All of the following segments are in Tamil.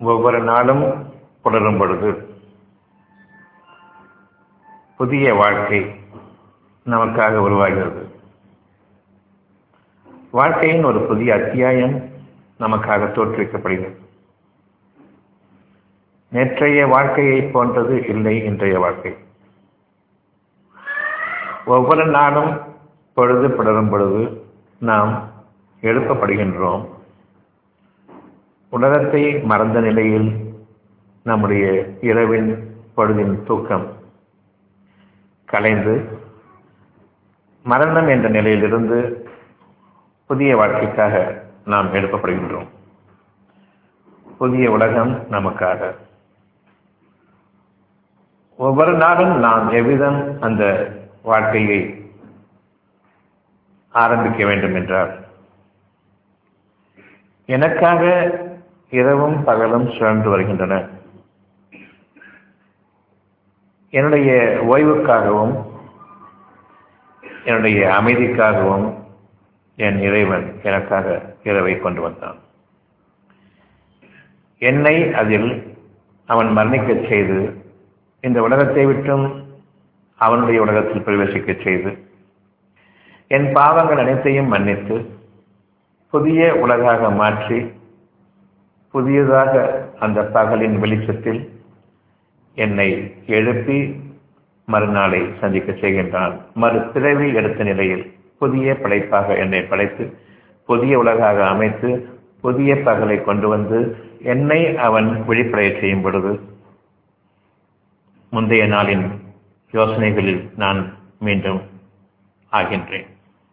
ஒவ்வொரு நாளும் புலரும் பொழுது புதிய வாழ்க்கை நமக்காக உருவாகிறது வாழ்க்கையின் ஒரு புதிய அத்தியாயம் நமக்காக தோற்றுவிக்கப்படுகிறது நேற்றைய வாழ்க்கையை போன்றது இல்லை இன்றைய வாழ்க்கை ஒவ்வொரு நாளும் பொழுது புலரும் பொழுது நாம் எழுப்பப்படுகின்றோம் உலகத்தை மறந்த நிலையில் நம்முடைய இரவின் பொழுதின் தூக்கம் கலைந்து மரணம் என்ற நிலையிலிருந்து புதிய வாழ்க்கைக்காக நாம் எழுப்பப்படுகின்றோம் புதிய உலகம் நமக்காக ஒவ்வொரு நாளும் நாம் எவ்விதம் அந்த வாழ்க்கையை ஆரம்பிக்க வேண்டும் என்றால் எனக்காக இரவும் பகலும் சுழன்று வருகின்றன என்னுடைய ஓய்வுக்காகவும் என்னுடைய அமைதிக்காகவும் என் இறைவன் எனக்காக இரவை கொண்டு வந்தான் என்னை அதில் அவன் மரணிக்கச் செய்து இந்த உலகத்தை விட்டும் அவனுடைய உலகத்தில் பிரவேசிக்கச் செய்து என் பாவங்கள் அனைத்தையும் மன்னித்து புதிய உலகாக மாற்றி புதியதாக அந்த பகலின் வெளிச்சத்தில் என்னை எழுப்பி மறுநாளை சந்திக்க செய்கின்றான் மறு பிறவி எடுத்த நிலையில் புதிய படைப்பாக என்னை படைத்து புதிய உலகாக அமைத்து புதிய பகலை கொண்டு வந்து என்னை அவன் விழிப்படைய செய்யும் பொழுது முந்தைய நாளின் யோசனைகளில் நான் மீண்டும் ஆகின்றேன்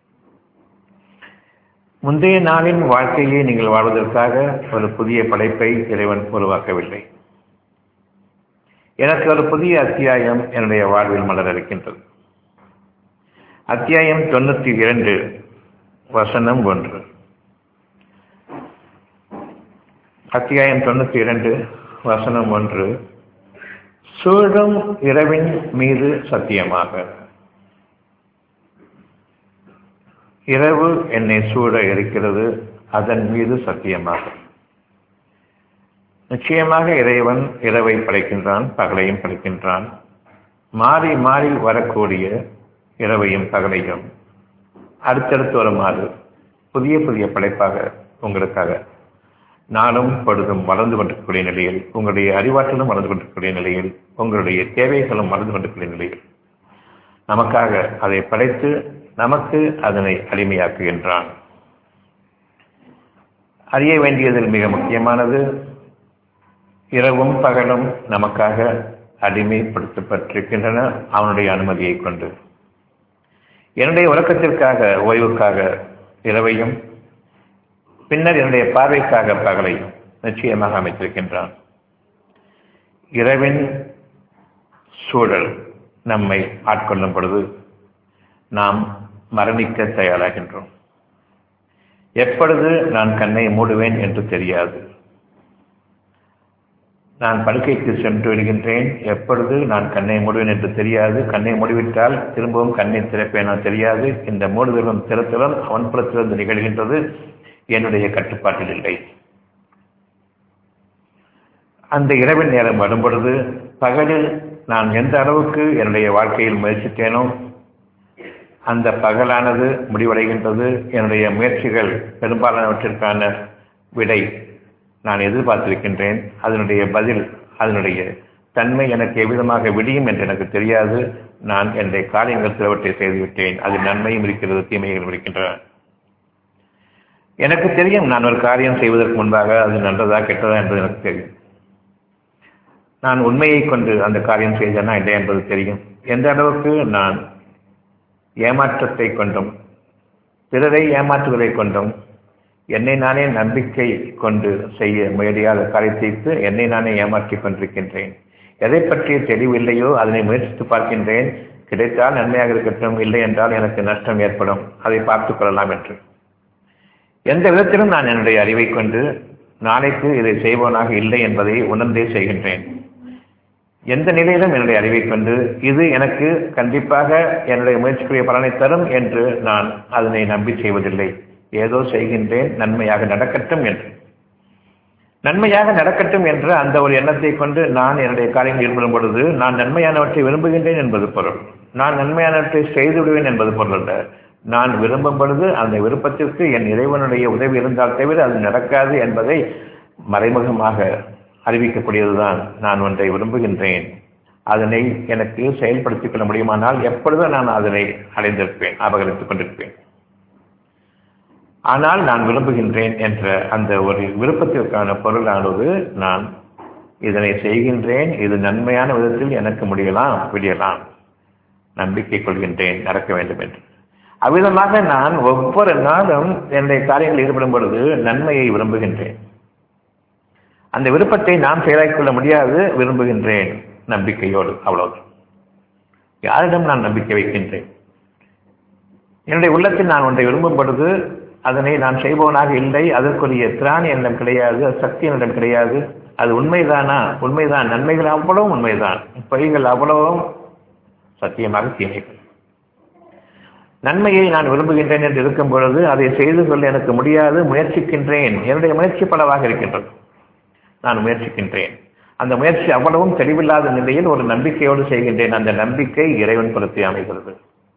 முந்தைய நாளின் வாழ்க்கையை நீங்கள் வாழ்வதற்காக ஒரு புதிய படைப்பை இறைவன் உருவாக்கவில்லை எனக்கு ஒரு புதிய அத்தியாயம் என்னுடைய வாழ்வில் மலர இருக்கின்றது அத்தியாயம் தொண்ணூற்றி இரண்டு வசனம் ஒன்று அத்தியாயம் தொண்ணூற்றி இரண்டு வசனம் ஒன்று சூழும் இரவின் மீது சத்தியமாக இரவு என்னை சூழ இருக்கிறது அதன் மீது சத்தியமாக நிச்சயமாக இறைவன் இரவை படைக்கின்றான் பகலையும் படைக்கின்றான் மாறி மாறி வரக்கூடிய இரவையும் பகலையும் அடுத்தடுத்து வருமாறு புதிய புதிய படைப்பாக உங்களுக்காக நாளும் பொழுதும் வளர்ந்து கொண்டிருக்கக்கூடிய நிலையில் உங்களுடைய அறிவாற்றலும் வளர்ந்து கொண்டிருக்கக்கூடிய நிலையில் உங்களுடைய தேவைகளும் வளர்ந்து கொண்டிருக்கக்கூடிய நிலையில் நமக்காக அதை படைத்து நமக்கு அதனை அடிமையாக்குகின்றான் அறிய வேண்டியதில் மிக முக்கியமானது இரவும் பகலும் நமக்காக அடிமைப்படுத்தப்பட்டிருக்கின்றன அவனுடைய அனுமதியை கொண்டு என்னுடைய உறக்கத்திற்காக ஓய்வுக்காக இரவையும் பின்னர் என்னுடைய பார்வைக்காக பகலையும் நிச்சயமாக அமைத்திருக்கின்றான் இரவின் சூழல் நம்மை ஆட்கொள்ளும் பொழுது நாம் மரணிக்க தயாராகின்றோம் எப்பொழுது நான் கண்ணை மூடுவேன் என்று தெரியாது நான் படுக்கைக்கு சென்று விடுகின்றேன் எப்பொழுது நான் கண்ணை மூடுவேன் என்று தெரியாது கண்ணை மூடிவிட்டால் திரும்பவும் கண்ணை திறப்பேனோ தெரியாது இந்த மூடுதலும் திறத்தலும் அவன் புறத்திலிருந்து நிகழ்கின்றது என்னுடைய கட்டுப்பாட்டில் இல்லை அந்த இரவின் நேரம் வரும்பொழுது பகலில் நான் எந்த அளவுக்கு என்னுடைய வாழ்க்கையில் முயற்சித்தேனோ அந்த பகலானது முடிவடைகின்றது என்னுடைய முயற்சிகள் பெரும்பாலானவற்றிற்கான விடை நான் எதிர்பார்த்திருக்கின்றேன் அதனுடைய பதில் அதனுடைய தன்மை எனக்கு எவ்விதமாக விடியும் என்று எனக்கு தெரியாது நான் என்னுடைய காரியங்கள் சிலவற்றை செய்துவிட்டேன் அதில் நன்மையும் இருக்கிறது தீமைகளும் இருக்கின்றன எனக்கு தெரியும் நான் ஒரு காரியம் செய்வதற்கு முன்பாக அது நல்லதா கெட்டதா என்பது எனக்கு தெரியும் நான் உண்மையை கொண்டு அந்த காரியம் செய்தேனா இல்லை என்பது தெரியும் எந்த அளவுக்கு நான் ஏமாற்றத்தை கொண்டும் பிறரை ஏமாற்றுவதை கொண்டும் என்னை நானே நம்பிக்கை கொண்டு செய்ய முயலியாத காரியத்திற்கு என்னை நானே ஏமாற்றிக் கொண்டிருக்கின்றேன் எதை பற்றிய தெளிவில்லையோ அதனை முயற்சித்து பார்க்கின்றேன் கிடைத்தால் நன்மையாக இருக்கட்டும் இல்லை என்றால் எனக்கு நஷ்டம் ஏற்படும் அதை பார்த்துக் கொள்ளலாம் என்று எந்த விதத்திலும் நான் என்னுடைய அறிவை கொண்டு நாளைக்கு இதை செய்வோனாக இல்லை என்பதை உணர்ந்தே செய்கின்றேன் எந்த நிலையிலும் என்னுடைய அறிவை கொண்டு இது எனக்கு கண்டிப்பாக என்னுடைய முயற்சிக்குரிய பலனை தரும் என்று நான் அதனை நம்பி செய்வதில்லை ஏதோ செய்கின்றேன் நன்மையாக நடக்கட்டும் என்று நன்மையாக நடக்கட்டும் என்ற அந்த ஒரு எண்ணத்தை கொண்டு நான் என்னுடைய காரியங்கள் ஈடுபடும் பொழுது நான் நன்மையானவற்றை விரும்புகின்றேன் என்பது பொருள் நான் நன்மையானவற்றை செய்து விடுவேன் என்பது பொருள் அல்ல நான் விரும்பும் பொழுது அந்த விருப்பத்திற்கு என் இறைவனுடைய உதவி இருந்தால் தவிர அது நடக்காது என்பதை மறைமுகமாக அறிவிக்கக்கூடியதுதான் நான் ஒன்றை விரும்புகின்றேன் அதனை எனக்கு செயல்படுத்திக் கொள்ள முடியுமானால் எப்பொழுதும் நான் அதனை அடைந்திருப்பேன் அபகரித்துக் கொண்டிருப்பேன் ஆனால் நான் விரும்புகின்றேன் என்ற அந்த ஒரு விருப்பத்திற்கான பொருளானது நான் இதனை செய்கின்றேன் இது நன்மையான விதத்தில் எனக்கு முடியலாம் விடியலாம் நம்பிக்கை கொள்கின்றேன் நடக்க வேண்டும் என்று அவ்விதமாக நான் ஒவ்வொரு நாளும் என்னுடைய காரியங்களில் ஈடுபடும் பொழுது நன்மையை விரும்புகின்றேன் அந்த விருப்பத்தை நான் செயலாக்கிக் கொள்ள முடியாது விரும்புகின்றேன் நம்பிக்கையோடு அவ்வளவு யாரிடம் நான் நம்பிக்கை வைக்கின்றேன் என்னுடைய உள்ளத்தில் நான் ஒன்றை விரும்பும் பொழுது அதனை நான் செய்பவனாக இல்லை அதற்குரிய திராணி என்னிடம் கிடையாது சக்தி என்னிடம் கிடையாது அது உண்மைதானா உண்மைதான் நன்மைகள் அவ்வளவும் உண்மைதான் பொய்கள் அவ்வளவும் சத்தியமாக தீமைகள் நன்மையை நான் விரும்புகின்றேன் என்று இருக்கும் பொழுது அதை செய்து கொள்ள எனக்கு முடியாது முயற்சிக்கின்றேன் என்னுடைய முயற்சி பலவாக இருக்கின்றது நான் முயற்சிக்கின்றேன் அந்த முயற்சி அவ்வளவும் தெளிவில்லாத நிலையில் ஒரு நம்பிக்கையோடு செய்கின்றேன் அந்த நம்பிக்கை இறைவன் பொறுத்து அமைகிறது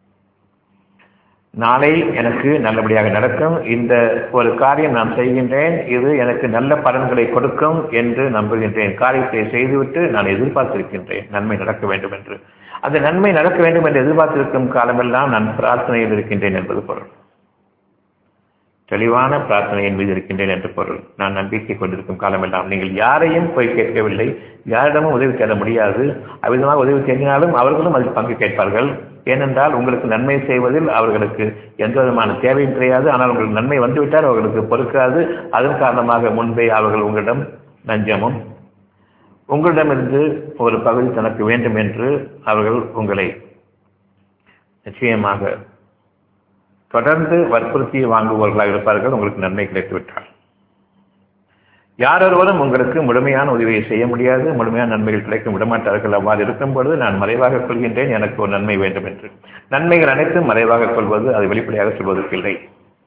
நாளை எனக்கு நல்லபடியாக நடக்கும் இந்த ஒரு காரியம் நான் செய்கின்றேன் இது எனக்கு நல்ல பலன்களை கொடுக்கும் என்று நம்புகின்றேன் காரியத்தை செய்துவிட்டு நான் எதிர்பார்த்திருக்கின்றேன் நன்மை நடக்க வேண்டும் என்று அந்த நன்மை நடக்க வேண்டும் என்று எதிர்பார்த்திருக்கும் காலமெல்லாம் நான் பிரார்த்தனையில் இருக்கின்றேன் என்பது பொருள் தெளிவான பிரார்த்தனையின் மீது இருக்கின்றேன் என்று பொருள் நான் நம்பிக்கை கொண்டிருக்கும் காலமெல்லாம் நீங்கள் யாரையும் போய் கேட்கவில்லை யாரிடமும் உதவி தேட முடியாது அவ்விதமாக உதவி தேடினாலும் அவர்களும் அதில் பங்கு கேட்பார்கள் ஏனென்றால் உங்களுக்கு நன்மை செய்வதில் அவர்களுக்கு எந்த விதமான தேவையும் கிடையாது ஆனால் உங்களுக்கு நன்மை வந்துவிட்டால் அவர்களுக்கு பொறுக்காது அதன் காரணமாக முன்பே அவர்கள் உங்களிடம் லஞ்சமும் உங்களிடமிருந்து ஒரு பகுதி தனக்கு வேண்டும் என்று அவர்கள் உங்களை நிச்சயமாக தொடர்ந்து வற்புறுத்தி வாங்குபவர்களாக இருப்பார்கள் உங்களுக்கு நன்மை கிடைத்துவிட்டால் யாரொருவரும் உங்களுக்கு முழுமையான உதவியை செய்ய முடியாது முழுமையான நன்மைகள் கிடைக்க விடமாட்டார்கள் அவ்வாறு இருக்கும் பொழுது நான் மறைவாக கொள்கின்றேன் எனக்கு ஒரு நன்மை வேண்டும் என்று நன்மைகள் அனைத்தும் மறைவாக கொள்வது அது வெளிப்படையாக சொல்வதற்கு இல்லை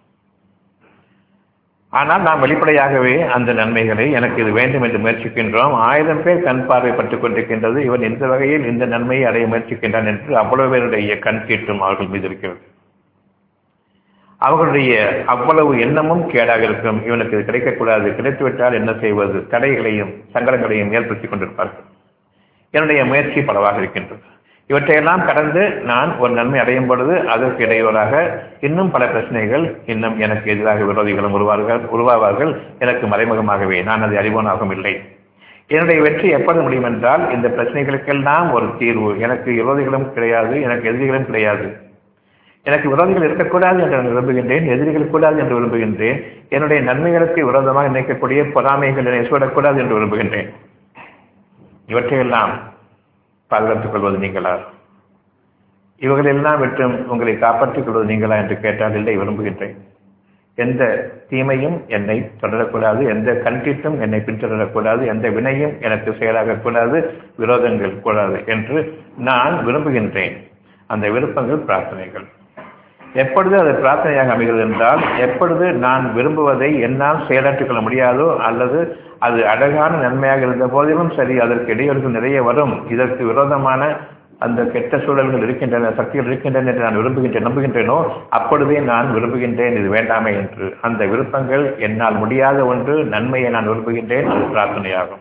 ஆனால் நாம் வெளிப்படையாகவே அந்த நன்மைகளை எனக்கு இது வேண்டும் என்று முயற்சிக்கின்றோம் ஆயிரம் பேர் கண் பார்வைப்பட்டுக் கொண்டிருக்கின்றது இவன் இந்த வகையில் இந்த நன்மையை அடைய முயற்சிக்கின்றான் என்று அவ்வளவு பேருடைய கண் தீட்டும் அவர்கள் மீது இருக்கிறது அவர்களுடைய அவ்வளவு எண்ணமும் கேடாக இருக்கும் இவனுக்கு இது கிடைக்கக்கூடாது கிடைத்துவிட்டால் என்ன செய்வது தடைகளையும் சங்கடங்களையும் ஏற்படுத்திக் கொண்டிருப்பார்கள் என்னுடைய முயற்சி பலவாக இருக்கின்றது இவற்றையெல்லாம் கடந்து நான் ஒரு நன்மை அடையும் பொழுது அதற்கு இடையூறாக இன்னும் பல பிரச்சனைகள் இன்னும் எனக்கு எதிராக விரோதிகளும் உருவார்கள் உருவாவார்கள் எனக்கு மறைமுகமாகவே நான் அதை அறிவோனாகவும் இல்லை என்னுடைய வெற்றி எப்பொழுது முடியும் என்றால் இந்த பிரச்சனைகளுக்கெல்லாம் ஒரு தீர்வு எனக்கு விரோதிகளும் கிடையாது எனக்கு எதிரிகளும் கிடையாது எனக்கு விரோதிகள் இருக்கக்கூடாது என்று நான் விரும்புகின்றேன் எதிரிகள் கூடாது என்று விரும்புகின்றேன் என்னுடைய நன்மைகளுக்கு விரோதமாக நினைக்கக்கூடிய பொறாமைகள் என்னை சூடக்கூடாது என்று விரும்புகின்றேன் இவற்றையெல்லாம் பாதுகாத்துக் கொள்வது நீங்களா இவர்களெல்லாம் விட்டும் உங்களை காப்பாற்றிக் கொள்வது நீங்களா என்று கேட்டால் இல்லை விரும்புகின்றேன் எந்த தீமையும் என்னை தொடரக்கூடாது எந்த கண்டிட்டும் என்னை பின்தொடரக்கூடாது எந்த வினையும் எனக்கு செயலாகக்கூடாது விரோதங்கள் கூடாது என்று நான் விரும்புகின்றேன் அந்த விருப்பங்கள் பிரார்த்தனைகள் எப்பொழுது அது பிரார்த்தனையாக அமைகிறது என்றால் எப்பொழுது நான் விரும்புவதை என்னால் செயலாற்றிக் கொள்ள முடியாதோ அல்லது அது அழகான நன்மையாக இருந்த போதிலும் சரி அதற்கு இடையூறுகள் நிறைய வரும் இதற்கு விரோதமான அந்த கெட்ட சூழல்கள் இருக்கின்றன சக்திகள் இருக்கின்றன என்று நான் விரும்புகின்றேன் நம்புகின்றேனோ அப்பொழுதே நான் விரும்புகின்றேன் இது வேண்டாமே என்று அந்த விருப்பங்கள் என்னால் முடியாத ஒன்று நன்மையை நான் விரும்புகின்றேன் அது பிரார்த்தனையாகும்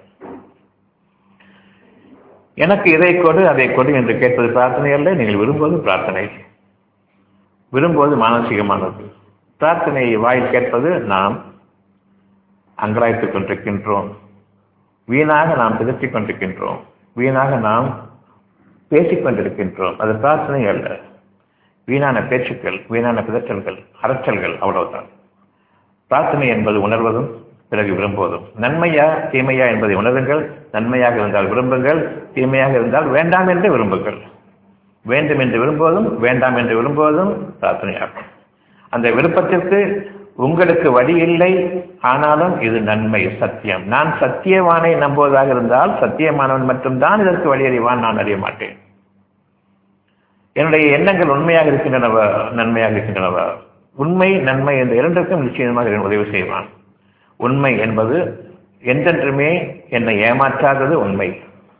எனக்கு இதை கொடு அதை கொடு என்று கேட்பது பிரார்த்தனை அல்ல நீங்கள் விரும்புவது பிரார்த்தனை விரும்புவது மானசீகமானது பிரார்த்தனையை வாயில் கேட்பது நாம் அங்கலாய்த்துக் கொண்டிருக்கின்றோம் வீணாக நாம் பிதற்றிக் கொண்டிருக்கின்றோம் வீணாக நாம் பேசிக் கொண்டிருக்கின்றோம் அது பிரார்த்தனை அல்ல வீணான பேச்சுக்கள் வீணான பிதற்றல்கள் அரற்றல்கள் அவ்வளவுதான் பிரார்த்தனை என்பது உணர்வதும் பிறகு விரும்புவதும் நன்மையா தீமையா என்பதை உணருங்கள் நன்மையாக இருந்தால் விரும்புங்கள் தீமையாக இருந்தால் வேண்டாம் என்று விரும்புங்கள் வேண்டும் என்று விரும்புவதும் வேண்டாம் என்று விரும்புவதும் பிரார்த்தனையாகும் அந்த விருப்பத்திற்கு உங்களுக்கு வழி இல்லை ஆனாலும் இது நன்மை சத்தியம் நான் சத்தியவானை நம்புவதாக இருந்தால் சத்தியமானவன் மட்டும்தான் இதற்கு வழி அறிவான் நான் அறிய மாட்டேன் என்னுடைய எண்ணங்கள் உண்மையாக இருக்கின்றனவ நன்மையாக இருக்கின்றனவ உண்மை நன்மை என்ற இரண்டுக்கும் நிச்சயமாக இறைவன் உதவி செய்வான் உண்மை என்பது என்றென்றுமே என்னை ஏமாற்றாதது உண்மை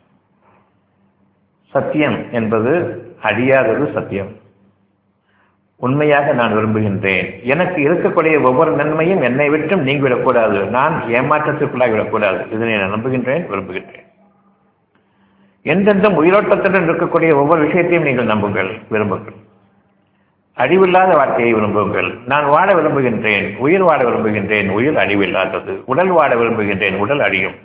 சத்தியம் என்பது அழியாதது சத்தியம் உண்மையாக நான் விரும்புகின்றேன் எனக்கு இருக்கக்கூடிய ஒவ்வொரு நன்மையும் என்னை விட்டும் நீங்கிவிடக்கூடாது நான் ஏமாற்றத்திற்குள்ளாகிவிடக்கூடாது இதனை நான் நம்புகின்றேன் விரும்புகின்றேன் எந்தெந்த உயிரோட்டத்துடன் இருக்கக்கூடிய ஒவ்வொரு விஷயத்தையும் நீங்கள் நம்புங்கள் விரும்புங்கள் அழிவில்லாத வாழ்க்கையை விரும்புங்கள் நான் வாழ விரும்புகின்றேன் உயிர் வாழ விரும்புகின்றேன் உயிர் அழிவில்லாதது உடல் வாழ விரும்புகின்றேன் உடல் அழியும்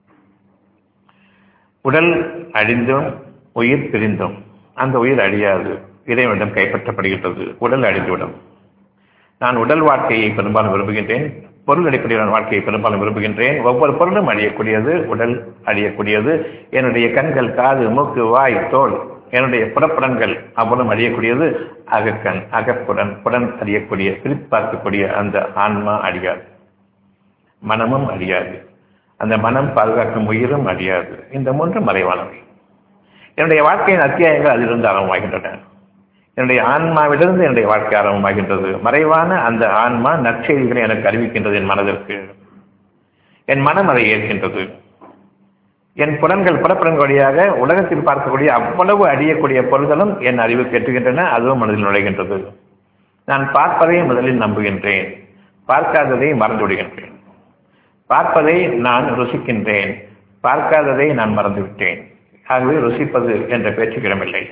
உடல் அழிந்தும் உயிர் பிரிந்தும் அந்த உயிர் அழியாது இறைவனிடம் கைப்பற்றப்படுகின்றது உடல் அழிந்துவிடும் நான் உடல் வாழ்க்கையை பெரும்பாலும் விரும்புகின்றேன் பொருள் அடிப்படையிலான வாழ்க்கையை பெரும்பாலும் விரும்புகின்றேன் ஒவ்வொரு பொருளும் அழியக்கூடியது உடல் அழியக்கூடியது என்னுடைய கண்கள் காது மூக்கு வாய் தோல் என்னுடைய புறப்புறங்கள் அவ்வளவு அழியக்கூடியது அகக்கண் அகப்புடன் புடன் அறியக்கூடிய பிரித்து பார்க்கக்கூடிய அந்த ஆன்மா அழியாது மனமும் அழியாது அந்த மனம் பாதுகாக்கும் உயிரும் அழியாது இந்த மூன்று மறைவானவை என்னுடைய வாழ்க்கையின் அத்தியாயங்கள் அதிலிருந்து ஆரம்பமாகின்றன என்னுடைய ஆன்மாவிலிருந்து என்னுடைய வாழ்க்கை ஆரம்பமாகின்றது மறைவான அந்த ஆன்மா நற்செய்திகளை எனக்கு அறிவிக்கின்றது என் மனதிற்கு என் மனம் அதை ஏற்கின்றது என் புலன்கள் புறப்புலன்கள் வழியாக உலகத்தில் பார்க்கக்கூடிய அவ்வளவு அழியக்கூடிய பொருள்களும் என் அறிவு கேட்டுகின்றன அதுவும் மனதில் நுழைகின்றது நான் பார்ப்பதை முதலில் நம்புகின்றேன் பார்க்காததை மறந்து விடுகின்றேன் பார்ப்பதை நான் ருசிக்கின்றேன் பார்க்காததை நான் மறந்துவிட்டேன் ஆகவே ருசிப்பது என்ற பேச்சுக்கிடமில்லை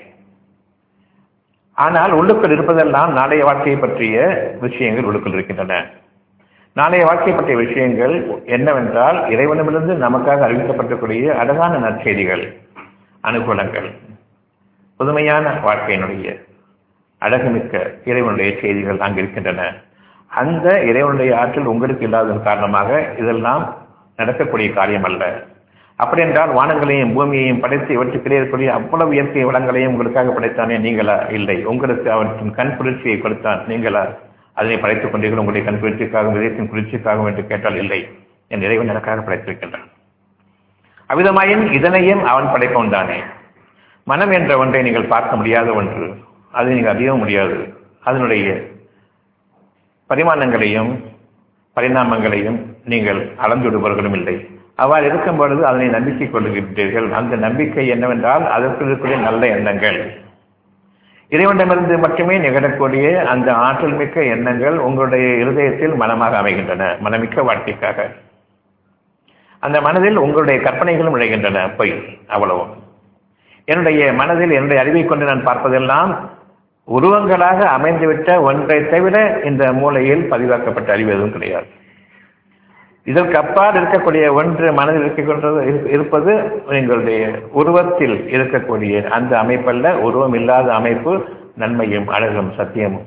ஆனால் உள்ளுக்குள் இருப்பதெல்லாம் நாளைய வாழ்க்கையை பற்றிய விஷயங்கள் உள்ளுக்குள் இருக்கின்றன நாளைய வாழ்க்கை பற்றிய விஷயங்கள் என்னவென்றால் இறைவனமிருந்து நமக்காக அறிவிக்கப்பட்டிருக்கூடிய அழகான நற்செய்திகள் அனுகூலங்கள் புதுமையான வாழ்க்கையினுடைய அழகுமிக்க இறைவனுடைய செய்திகள் அங்கு இருக்கின்றன அந்த இறைவனுடைய ஆற்றல் உங்களுக்கு இல்லாததன் காரணமாக இதெல்லாம் நடக்கக்கூடிய காரியம் அல்ல அப்படி என்றால் வானங்களையும் பூமியையும் படைத்து இவற்றுக்கிடையே இருக்கக்கூடிய அவ்வளவு இயற்கை வளங்களையும் உங்களுக்காக படைத்தானே நீங்களா இல்லை உங்களுக்கு அவற்றின் கண் குளிர்ச்சியை கொடுத்தான் நீங்களா அதனை படைத்துக் கொண்டீர்கள் உங்களுடைய கண் குளிர்ச்சிக்காகவும் இதயத்தின் குளிர்ச்சிக்காகவும் என்று கேட்டால் இல்லை என் இறைவன் எனக்காக படைத்திருக்கின்றான் அவ்விதமாயின் இதனையும் அவன் படைப்பவன் தானே மனம் என்ற ஒன்றை நீங்கள் பார்க்க முடியாத ஒன்று அதை நீங்கள் அறியவும் முடியாது அதனுடைய பரிமாணங்களையும் பரிணாமங்களையும் நீங்கள் அளந்துவிடுபவர்களும் இல்லை அவ்வாறு இருக்கும் பொழுது அதனை நம்பிக்கை கொள்ளுகின்றீர்கள் அந்த நம்பிக்கை என்னவென்றால் அதற்கு இருக்கக்கூடிய நல்ல எண்ணங்கள் இறைவனிடமிருந்து மட்டுமே நிகழக்கூடிய அந்த ஆற்றல் மிக்க எண்ணங்கள் உங்களுடைய இருதயத்தில் மனமாக அமைகின்றன மனமிக்க வாழ்க்கைக்காக அந்த மனதில் உங்களுடைய கற்பனைகளும் விளைகின்றன பொய் அவ்வளவும் என்னுடைய மனதில் என்னுடைய அறிவை கொண்டு நான் பார்ப்பதெல்லாம் உருவங்களாக அமைந்துவிட்ட ஒன்றை தவிர இந்த மூலையில் பதிவாக்கப்பட்ட அறிவு எதுவும் கிடையாது இதற்கு அப்பால் இருக்கக்கூடிய ஒன்று மனதில் இருக்கின்றது இருப்பது எங்களுடைய உருவத்தில் இருக்கக்கூடிய அந்த அமைப்பல்ல உருவம் இல்லாத அமைப்பு நன்மையும் அழகும் சத்தியமும்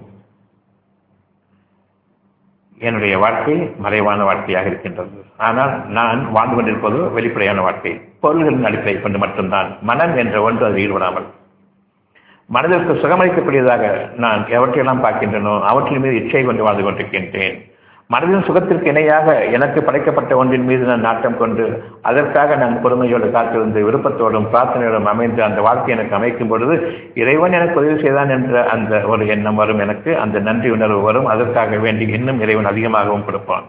என்னுடைய வாழ்க்கை மறைவான வாழ்க்கையாக இருக்கின்றது ஆனால் நான் வாழ்ந்து கொண்டிருப்பது வெளிப்படையான வாழ்க்கை பொருள்களின் அடிப்படை கொண்டு மட்டும்தான் மனம் என்ற ஒன்று அது ஈடுபடாமல் மனதிற்கு சுகமளிக்கக்கூடியதாக நான் எவற்றையெல்லாம் பார்க்கின்றனோ அவற்றின் மீது இச்சை கொண்டு வாழ்ந்து கொண்டிருக்கின்றேன் மனதின் சுகத்திற்கு இணையாக எனக்கு படைக்கப்பட்ட ஒன்றின் மீது நான் நாட்டம் கொண்டு அதற்காக நான் பொறுமையோடு காத்திருந்து விருப்பத்தோடும் பிரார்த்தனையோடும் அமைந்து அந்த வாழ்க்கை எனக்கு அமைக்கும் பொழுது இறைவன் எனக்கு உதவி செய்தான் என்ற அந்த ஒரு எண்ணம் வரும் எனக்கு அந்த நன்றி உணர்வு வரும் அதற்காக வேண்டி இன்னும் இறைவன் அதிகமாகவும் கொடுப்பான்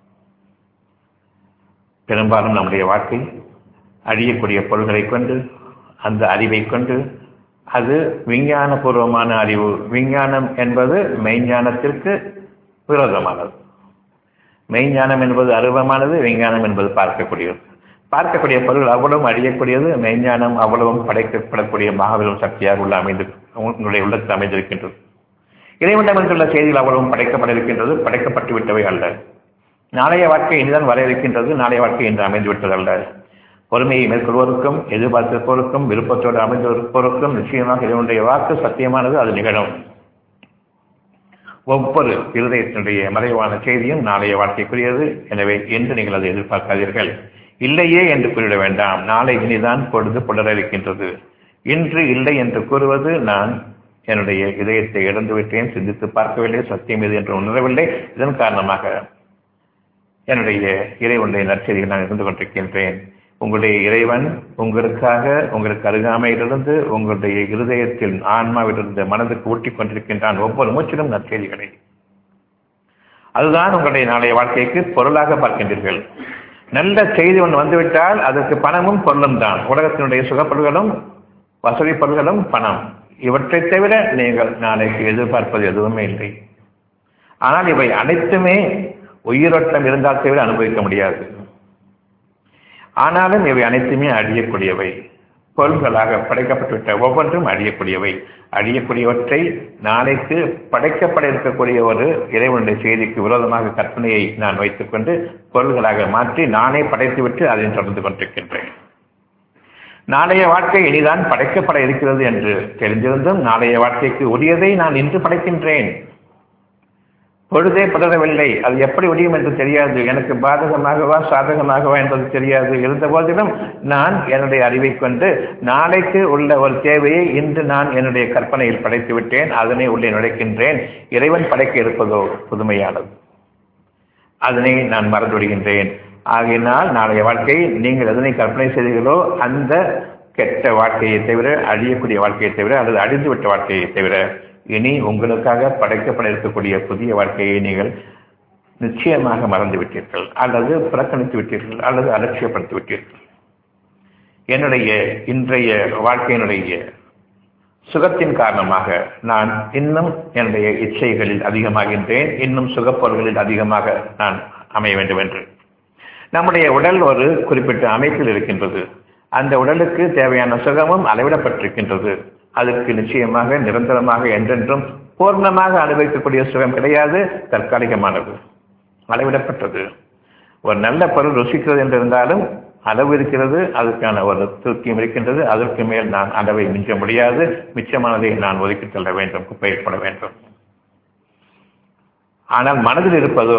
பெரும்பாலும் நம்முடைய வாழ்க்கை அழியக்கூடிய பொருள்களை கொண்டு அந்த அறிவை கொண்டு அது விஞ்ஞானபூர்வமான அறிவு விஞ்ஞானம் என்பது மெய்ஞானத்திற்கு விரோதமானது மெய்ஞானம் என்பது அருவமானது விஞ்ஞானம் என்பது பார்க்கக்கூடியது பார்க்கக்கூடிய பொருள் அவ்வளவும் அழியக்கூடியது மெய்ஞானம் அவ்வளவும் படைக்கப்படக்கூடிய மகாபெரும் சக்தியாக உள்ள அமைந்து உங்களுடைய உள்ளத்தில் அமைந்திருக்கின்றது இறைவனிடம் என்றுள்ள செய்திகள் அவ்வளவும் படைக்கப்பட இருக்கின்றது படைக்கப்பட்டு விட்டவை அல்ல நாளைய வாழ்க்கை இனிதான் வர இருக்கின்றது நாளைய வாழ்க்கை இன்று அமைந்து விட்டதல்ல பொறுமையை மேற்கொள்வோருக்கும் எதிர்பார்த்திருப்போருக்கும் விருப்பத்தோடு அமைந்திருப்போருக்கும் நிச்சயமாக இதனுடைய வாக்கு சத்தியமானது அது நிகழும் ஒவ்வொரு இருதயத்தினுடைய மறைவான செய்தியும் நாளைய வாழ்க்கைக்குரியது எனவே என்று நீங்கள் அதை எதிர்பார்க்காதீர்கள் இல்லையே என்று கூறிட வேண்டாம் நாளை இனிதான் பொழுது புலர இருக்கின்றது இன்று இல்லை என்று கூறுவது நான் என்னுடைய இதயத்தை இழந்துவிட்டேன் சிந்தித்து பார்க்கவில்லை சத்தியம் இது என்று உணரவில்லை இதன் காரணமாக என்னுடைய இறைவனுடைய நற்செய்திகள் நான் இருந்து கொண்டிருக்கின்றேன் உங்களுடைய இறைவன் உங்களுக்காக உங்களுக்கு அருகாமையிலிருந்து உங்களுடைய இருதயத்தில் ஆன்மாவிலிருந்து மனதுக்கு ஊட்டிக் கொண்டிருக்கின்றான் ஒவ்வொரு மூச்சிலும் நற்செய்திகளை அதுதான் உங்களுடைய நாளைய வாழ்க்கைக்கு பொருளாக பார்க்கின்றீர்கள் நல்ல செய்தி ஒன்று வந்துவிட்டால் அதற்கு பணமும் பொருளும் தான் உலகத்தினுடைய சுகப்பொருள்களும் வசதி பொருள்களும் பணம் இவற்றை தவிர நீங்கள் நாளைக்கு எதிர்பார்ப்பது எதுவுமே இல்லை ஆனால் இவை அனைத்துமே உயிரோட்டம் இருந்தால் தவிர அனுபவிக்க முடியாது ஆனாலும் இவை அனைத்துமே அழியக்கூடியவை பொருள்களாக படைக்கப்பட்டுவிட்ட ஒவ்வொன்றும் அழியக்கூடியவை அழியக்கூடியவற்றை நாளைக்கு படைக்கப்பட இருக்கக்கூடிய ஒரு இறைவனுடைய செய்திக்கு விரோதமாக கற்பனையை நான் வைத்துக்கொண்டு பொருள்களாக மாற்றி நானே படைத்துவிட்டு அதை தொடர்ந்து கொண்டிருக்கின்றேன் நாளைய வாழ்க்கை இனிதான் படைக்கப்பட இருக்கிறது என்று தெரிந்திருந்தும் நாளைய வாழ்க்கைக்கு உரியதை நான் இன்று படைக்கின்றேன் பொழுதே படரவில்லை அது எப்படி முடியும் என்று தெரியாது எனக்கு பாதகமாகவா சாதகமாகவா என்பது தெரியாது இருந்த போதிலும் நான் என்னுடைய அறிவை கொண்டு நாளைக்கு உள்ள ஒரு தேவையை இன்று நான் என்னுடைய கற்பனையில் படைத்து விட்டேன் அதனை உள்ளே நுழைக்கின்றேன் இறைவன் படைக்க இருப்பதோ புதுமையானது அதனை நான் மறந்து விடுகின்றேன் ஆகையினால் நாளைய வாழ்க்கையை நீங்கள் எதனை கற்பனை செய்தீர்களோ அந்த கெட்ட வாழ்க்கையை தவிர அழியக்கூடிய வாழ்க்கையை தவிர அல்லது அழிந்துவிட்ட வாழ்க்கையை தவிர இனி உங்களுக்காக படைக்கப்பட இருக்கக்கூடிய புதிய வாழ்க்கையை நீங்கள் நிச்சயமாக மறந்து விட்டீர்கள் அல்லது புறக்கணித்து விட்டீர்கள் அல்லது அலட்சியப்படுத்தி விட்டீர்கள் என்னுடைய இன்றைய வாழ்க்கையினுடைய சுகத்தின் காரணமாக நான் இன்னும் என்னுடைய இச்சைகளில் அதிகமாகின்றேன் இன்னும் சுகப்பொருள்களில் அதிகமாக நான் அமைய வேண்டும் என்று நம்முடைய உடல் ஒரு குறிப்பிட்ட அமைப்பில் இருக்கின்றது அந்த உடலுக்கு தேவையான சுகமும் அளவிடப்பட்டிருக்கின்றது அதற்கு நிச்சயமாக நிரந்தரமாக என்றென்றும் பூர்ணமாக அனுபவிக்கக்கூடிய சுகம் கிடையாது தற்காலிகமானது அளவிடப்பட்டது ஒரு நல்ல பொருள் ருசிக்கிறது என்று இருந்தாலும் அளவு இருக்கிறது அதுக்கான ஒரு திருப்தியும் இருக்கின்றது அதற்கு மேல் நான் அளவை மிஞ்ச முடியாது மிச்சமானதை நான் ஒதுக்கி தள்ள வேண்டும் குப்பையிற்பட வேண்டும் ஆனால் மனதில் இருப்பதோ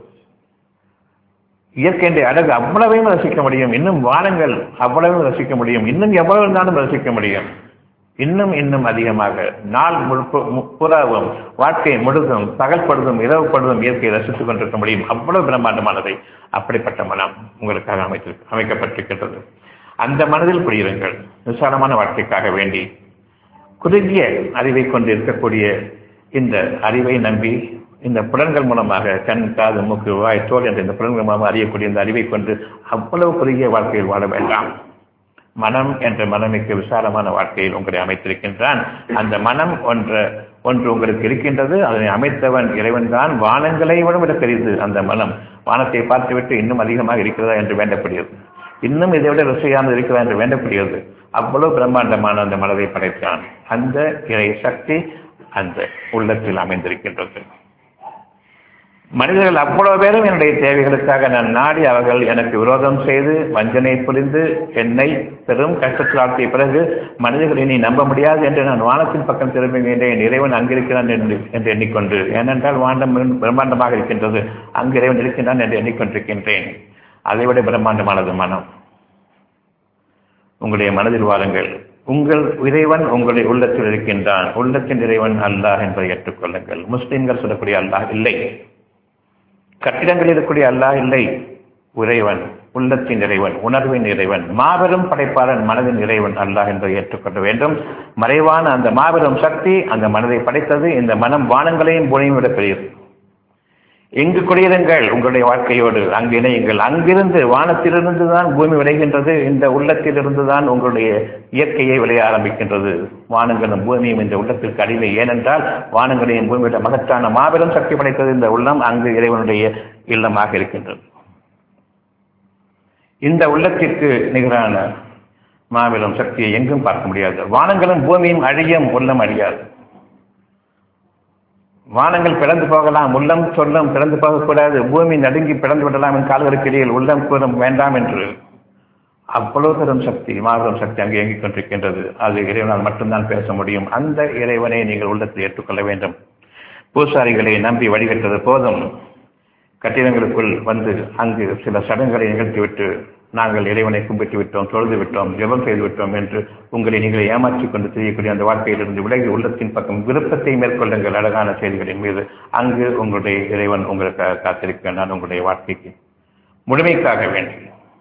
இயற்கையுடைய அழகு அவ்வளவையும் ரசிக்க முடியும் இன்னும் வானங்கள் அவ்வளவும் ரசிக்க முடியும் இன்னும் எவ்வளவு இருந்தாலும் ரசிக்க முடியும் இன்னும் இன்னும் அதிகமாக நாள் புறாவும் வாழ்க்கை முழுதும் பகல் பொழுதும் இரவு பொழுதும் இயற்கையை ரசித்துக் கொண்டிருக்க முடியும் அவ்வளவு பிரம்மாண்டமானதை அப்படிப்பட்ட மனம் உங்களுக்காக அமைத்து அமைக்கப்பட்டிருக்கின்றது அந்த மனதில் குடியிருங்கள் விசாலமான வாழ்க்கைக்காக வேண்டி குறுகிய அறிவை கொண்டு இருக்கக்கூடிய இந்த அறிவை நம்பி இந்த புலன்கள் மூலமாக கண் காது மூக்கு வாய் தோல் என்ற இந்த புலன்கள் மூலமாக அறியக்கூடிய இந்த அறிவை கொண்டு அவ்வளவு குறுகிய வாழ்க்கையில் வாழ வேண்டாம் மனம் என்ற மனமிக்க விசாலமான வாழ்க்கையில் உங்களை அமைத்திருக்கின்றான் அந்த மனம் ஒன்ற ஒன்று உங்களுக்கு இருக்கின்றது அதனை அமைத்தவன் இறைவன் தான் வானங்களை விட பெரியது அந்த மனம் வானத்தை பார்த்துவிட்டு இன்னும் அதிகமாக இருக்கிறதா என்று வேண்டப்படுகிறது இன்னும் இதை விட ருசியானது இருக்கிறதா என்று வேண்டப்படுகிறது அவ்வளவு பிரம்மாண்டமான அந்த மனதை படைத்தான் அந்த இறை சக்தி அந்த உள்ளத்தில் அமைந்திருக்கின்றது மனிதர்கள் அவ்வளவு பேரும் என்னுடைய தேவைகளுக்காக நான் நாடி அவர்கள் எனக்கு விரோதம் செய்து வஞ்சனை புரிந்து என்னை பெரும் கஷ்டத்தில் ஆழ்த்திய பிறகு மனிதர்களை நீ நம்ப முடியாது என்று நான் வானத்தின் பக்கம் திரும்புகின்றேன் இறைவன் அங்கிருக்கிறான் என்று என்று எண்ணிக்கொண்டு ஏனென்றால் வாண்டம் பிரம்மாண்டமாக இருக்கின்றது அங்கு இறைவன் இருக்கின்றான் என்று எண்ணிக்கொண்டிருக்கின்றேன் அதைவிட பிரம்மாண்டமானது மனம் உங்களுடைய மனதில் வாருங்கள் உங்கள் இறைவன் உங்களுடைய உள்ளத்தில் இருக்கின்றான் உள்ளத்தின் இறைவன் அல்லாஹ் என்பதை ஏற்றுக்கொள்ளுங்கள் முஸ்லிம்கள் சொல்லக்கூடிய அல்லாஹ் இல்லை கட்டிடங்களில் இருக்கக்கூடிய அல்லாஹ் இல்லை இறைவன் உள்ளத்தின் இறைவன் உணர்வின் இறைவன் மாபெரும் படைப்பாளன் மனதின் இறைவன் அல்லாஹ் என்பதை ஏற்றுக்கொள்ள வேண்டும் மறைவான அந்த மாபெரும் சக்தி அந்த மனதை படைத்தது இந்த மனம் வானங்களையும் பூனையும் விட பெரியது எங்கு குடியிருங்கள் உங்களுடைய வாழ்க்கையோடு அங்கு இணையுங்கள் அங்கிருந்து வானத்திலிருந்து தான் பூமி விளைகின்றது இந்த உள்ளத்திலிருந்து தான் உங்களுடைய இயற்கையை விளைய ஆரம்பிக்கின்றது வானங்களும் பூமியும் இந்த உள்ளத்திற்கு அடிமை ஏனென்றால் வானங்களையும் பூமியோட மகத்தான மாபெரும் சக்தி படைத்தது இந்த உள்ளம் அங்கு இறைவனுடைய இல்லமாக இருக்கின்றது இந்த உள்ளத்திற்கு நிகரான மாபெரும் சக்தியை எங்கும் பார்க்க முடியாது வானங்களும் பூமியும் அழியும் உள்ளம் அழியாது வானங்கள் பிளந்து போகலாம் உள்ளம் சொல்லும் பிளந்து போகக்கூடாது பூமி நடுங்கி பிளந்து விடலாம் என் கால்களுக்கு இடையில் உள்ளம் கூறும் வேண்டாம் என்று அவ்வளவு பெரும் சக்தி மாபெரும் சக்தி அங்கே இயங்கிக் கொண்டிருக்கின்றது அது இறைவனால் மட்டும்தான் பேச முடியும் அந்த இறைவனை நீங்கள் உள்ளத்தில் ஏற்றுக்கொள்ள வேண்டும் பூசாரிகளை நம்பி வழிகட்டது போதும் கட்டிடங்களுக்குள் வந்து அங்கு சில சடங்குகளை நிகழ்த்திவிட்டு நாங்கள் இறைவனை கும்பிட்டு விட்டோம் தொழுது விட்டோம் ஜெபம் செய்து விட்டோம் என்று உங்களை நீங்கள் ஏமாற்றிக் கொண்டு தெரியக்கூடிய அந்த வாழ்க்கையிலிருந்து விலகி உள்ளத்தின் பக்கம் விருப்பத்தை மேற்கொள்ளுங்கள் அழகான செய்திகளின் மீது அங்கு உங்களுடைய இறைவன் உங்களுக்காக காத்திருக்க நான் உங்களுடைய வாழ்க்கைக்கு முழுமைக்காக வேண்டி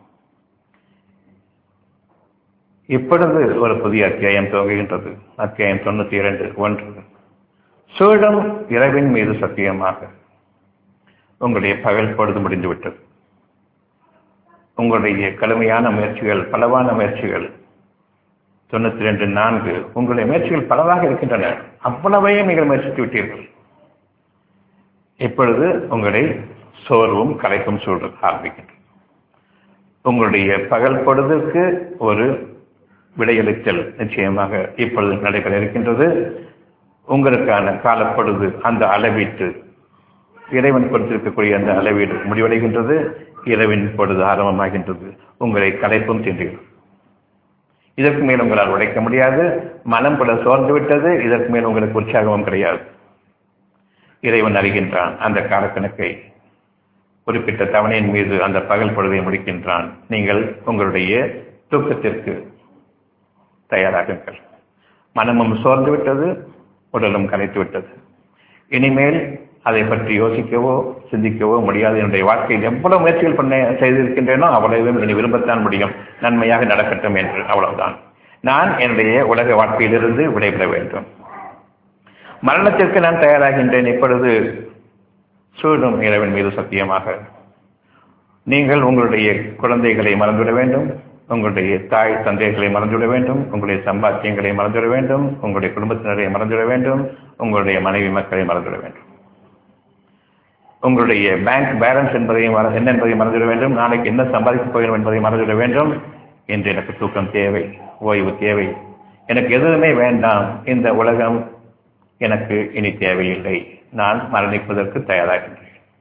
இப்பொழுது ஒரு புதிய அத்தியாயம் துவங்குகின்றது அத்தியாயம் தொண்ணூத்தி இரண்டு ஒன்று சூழம் இரவின் மீது சத்தியமாக உங்களுடைய பகல் பொழுது முடிந்துவிட்டது உங்களுடைய கடுமையான முயற்சிகள் பலவான முயற்சிகள் தொண்ணூத்தி ரெண்டு நான்கு உங்களுடைய முயற்சிகள் பலவாக இருக்கின்றன அவ்வளவையும் நீங்கள் முயற்சித்து விட்டீர்கள் இப்பொழுது உங்களை சோர்வும் கலைக்கும் சூழல் ஆரம்பிக்கின்றது உங்களுடைய பகல் பொழுதுக்கு ஒரு விடையளித்தல் நிச்சயமாக இப்பொழுது நடைபெற இருக்கின்றது உங்களுக்கான காலப்பொழுது அந்த அளவீட்டு இறைவன் கொடுத்திருக்கக்கூடிய அந்த அளவீடு முடிவடைகின்றது இரவின் பொழுது ஆரம்பமாகின்றது உங்களை கலைப்பும் தின்றுகிறது இதற்கு மேல் உங்களால் உழைக்க முடியாது மனம் பல சோர்ந்து விட்டது இதற்கு மேல் உங்களுக்கு உற்சாகமும் கிடையாது இறைவன் அறிகின்றான் அந்த காலக்கணக்கை குறிப்பிட்ட தவணையின் மீது அந்த பகல் பொழுதை முடிக்கின்றான் நீங்கள் உங்களுடைய தூக்கத்திற்கு தயாராகுங்கள் மனமும் சோர்ந்து விட்டது உடலும் கலைத்து விட்டது இனிமேல் அதை பற்றி யோசிக்கவோ சிந்திக்கவோ முடியாது என்னுடைய வாழ்க்கையில் எவ்வளவு முயற்சிகள் பண்ண செய்திருக்கின்றேனோ அவ்வளவும் இனி விரும்பத்தான் முடியும் நன்மையாக நடக்கட்டும் என்று அவ்வளவுதான் நான் என்னுடைய உலக வாழ்க்கையிலிருந்து விடைபெற வேண்டும் மரணத்திற்கு நான் தயாராகின்றேன் இப்பொழுது சூடும் இறைவன் மீது சத்தியமாக நீங்கள் உங்களுடைய குழந்தைகளை மறந்துவிட வேண்டும் உங்களுடைய தாய் தந்தைகளை மறந்துவிட வேண்டும் உங்களுடைய சம்பாத்தியங்களை மறந்துவிட வேண்டும் உங்களுடைய குடும்பத்தினரை மறந்துவிட வேண்டும் உங்களுடைய மனைவி மக்களை மறந்துவிட வேண்டும் உங்களுடைய பேங்க் பேலன்ஸ் என்பதையும் மற- என்ன என்பதையும் மறந்துவிட வேண்டும் நாளைக்கு என்ன சம்பாதிக்கப் போகிறோம் என்பதை மறந்துவிட வேண்டும் என்று எனக்கு தூக்கம் தேவை ஓய்வு தேவை எனக்கு எதுவுமே வேண்டாம் இந்த உலகம் எனக்கு இனி தேவையில்லை நான் மரணிப்பதற்கு தயாராகின்றேன்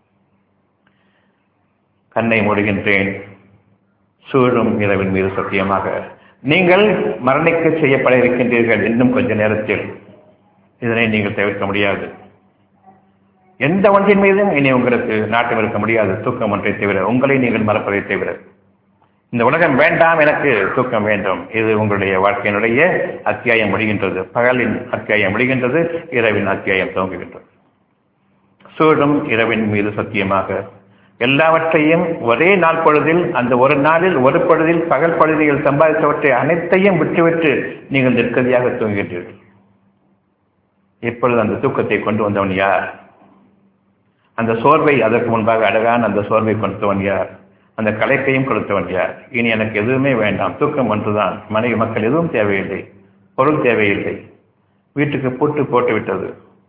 கண்ணை மூடுகின்றேன் சூழும் இரவின் மீது சத்தியமாக நீங்கள் மரணிக்க செய்யப்பட இருக்கின்றீர்கள் இன்னும் கொஞ்ச நேரத்தில் இதனை நீங்கள் தவிர்க்க முடியாது எந்த ஒன்றின் மீதும் இனி உங்களுக்கு நாட்டம் இருக்க முடியாது தூக்கம் ஒன்றை தவிர உங்களை நீங்கள் மறப்பதை தவிர இந்த உலகம் வேண்டாம் எனக்கு தூக்கம் வேண்டும் இது உங்களுடைய வாழ்க்கையினுடைய அத்தியாயம் முடிகின்றது பகலின் அத்தியாயம் முடிகின்றது இரவின் அத்தியாயம் துவங்குகின்றது சூடும் இரவின் மீது சத்தியமாக எல்லாவற்றையும் ஒரே நாள் பொழுதில் அந்த ஒரு நாளில் ஒரு பொழுதில் பகல் பொழுதில் சம்பாதித்தவற்றை அனைத்தையும் விட்டுவிட்டு நீங்கள் நிற்கதியாக தூங்குகின்றீர்கள் இப்பொழுது அந்த தூக்கத்தை கொண்டு வந்தவன் யார் அந்த சோர்வை அதற்கு முன்பாக அழகான அந்த சோர்வை கொடுத்தவன் யார் அந்த கலைப்பையும் கொடுத்தவன் யார் இனி எனக்கு எதுவுமே வேண்டாம் தூக்கம் ஒன்றுதான் மனைவி மக்கள் எதுவும் தேவையில்லை பொருள் தேவையில்லை வீட்டுக்கு பூட்டு போட்டு விட்டது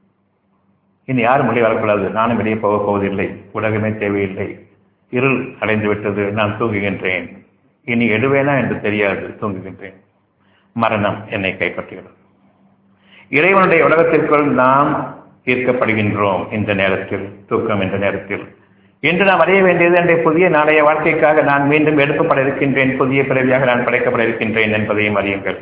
இனி யாரும் வெளியே வரக்கூடாது நானும் வெளியே போகப் போவதில்லை உலகமே தேவையில்லை இருள் அடைந்து விட்டது நான் தூங்குகின்றேன் இனி எடுவேனா என்று தெரியாது தூங்குகின்றேன் மரணம் என்னை கைப்பற்றுகிறது இறைவனுடைய உலகத்திற்குள் நாம் ஈர்க்கப்படுகின்றோம் இந்த நேரத்தில் தூக்கம் என்ற நேரத்தில் இன்று நாம் அறிய வேண்டியது என்னுடைய புதிய நாளைய வாழ்க்கைக்காக நான் மீண்டும் எடுக்கப்பட இருக்கின்றேன் புதிய பிறவியாக நான் படைக்கப்பட இருக்கின்றேன் என்பதையும் அறியுங்கள்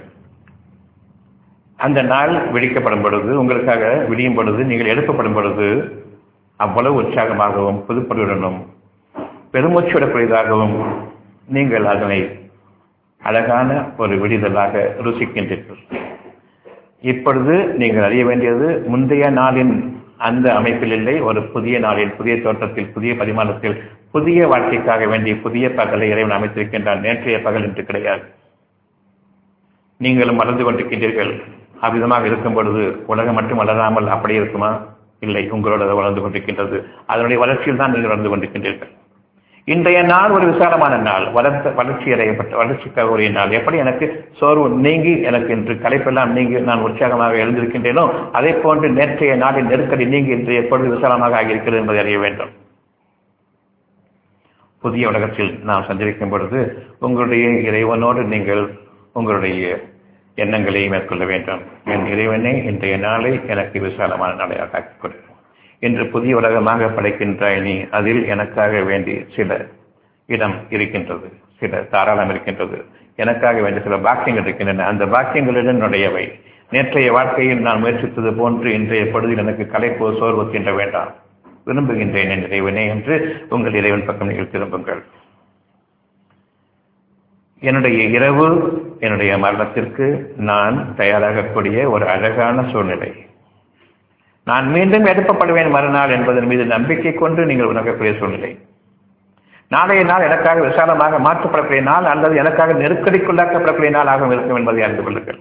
அந்த நாள் விழிக்கப்படும் பொழுது உங்களுக்காக விடியும் பொழுது நீங்கள் எழுப்பப்படும் பொழுது அவ்வளவு உற்சாகமாகவும் புதுப்பொருளுடனும் பெருமூச்சு விடக்கூடியதாகவும் நீங்கள் அதனை அழகான ஒரு விடுதலாக ருசிக்கின்றீர்கள் இப்பொழுது நீங்கள் அறிய வேண்டியது முந்தைய நாளின் அந்த அமைப்பில் இல்லை ஒரு புதிய நாளில் புதிய தோற்றத்தில் புதிய பரிமாணத்தில் புதிய வாழ்க்கைக்காக வேண்டிய புதிய பகலை இறைவன் அமைத்திருக்கின்றான் நேற்றைய பகல் என்று கிடையாது நீங்களும் மறந்து கொண்டிருக்கின்றீர்கள் அவ்விதமாக இருக்கும் பொழுது உலகம் மட்டும் வளராமல் அப்படி இருக்குமா இல்லை உங்களோட அது வளர்ந்து கொண்டிருக்கின்றது அதனுடைய வளர்ச்சியில் தான் நீங்கள் வளர்ந்து கொண்டிருக்கின்றீர்கள் இன்றைய நாள் ஒரு விசாலமான நாள் வளர்த்த வளர்ச்சி அடையப்பட்ட வளர்ச்சிக்காக உரிய நாள் எப்படி எனக்கு சோர்வு நீங்கி எனக்கு இன்று கலைப்பெல்லாம் நீங்கி நான் உற்சாகமாக எழுந்திருக்கின்றேனோ அதே போன்று நேற்றைய நாளின் நெருக்கடி நீங்கி இன்று எப்பொழுது விசாலமாக ஆகியிருக்கிறது என்பதை அறிய வேண்டும் புதிய உலகத்தில் நாம் சஞ்சரிக்கும் பொழுது உங்களுடைய இறைவனோடு நீங்கள் உங்களுடைய எண்ணங்களை மேற்கொள்ள வேண்டும் என் இறைவனே இன்றைய நாளை எனக்கு விசாலமான நாளையாக ஆக்கிக் கொடு இன்று புதிய உலகமாக படைக்கின்றாய் நீ அதில் எனக்காக வேண்டி சில இடம் இருக்கின்றது சில தாராளம் இருக்கின்றது எனக்காக வேண்டிய சில பாக்கியங்கள் இருக்கின்றன அந்த பாக்கியங்களுடன் நுழையவை நேற்றைய வாழ்க்கையில் நான் முயற்சித்தது போன்று இன்றைய பொழுதில் எனக்கு கலைப்போ சோர்வு தீண்ட வேண்டாம் விரும்புகின்றேன் என் இறைவனே என்று உங்கள் இறைவன் பக்கம் நீங்கள் திரும்புங்கள் என்னுடைய இரவு என்னுடைய மரணத்திற்கு நான் தயாராகக்கூடிய ஒரு அழகான சூழ்நிலை நான் மீண்டும் எழுப்பப்படுவேன் மறுநாள் என்பதன் மீது நம்பிக்கை கொண்டு நீங்கள் உணரக்கூடிய சூழ்நிலை நாளைய நாள் எனக்காக விசாலமாக மாற்றப்படக்கூடிய நாள் அல்லது எனக்காக நெருக்கடிக்குள்ளாக்கப்படக்கூடிய நாளாகவும் இருக்கும் என்பதை அறிந்து கொள்ளுங்கள்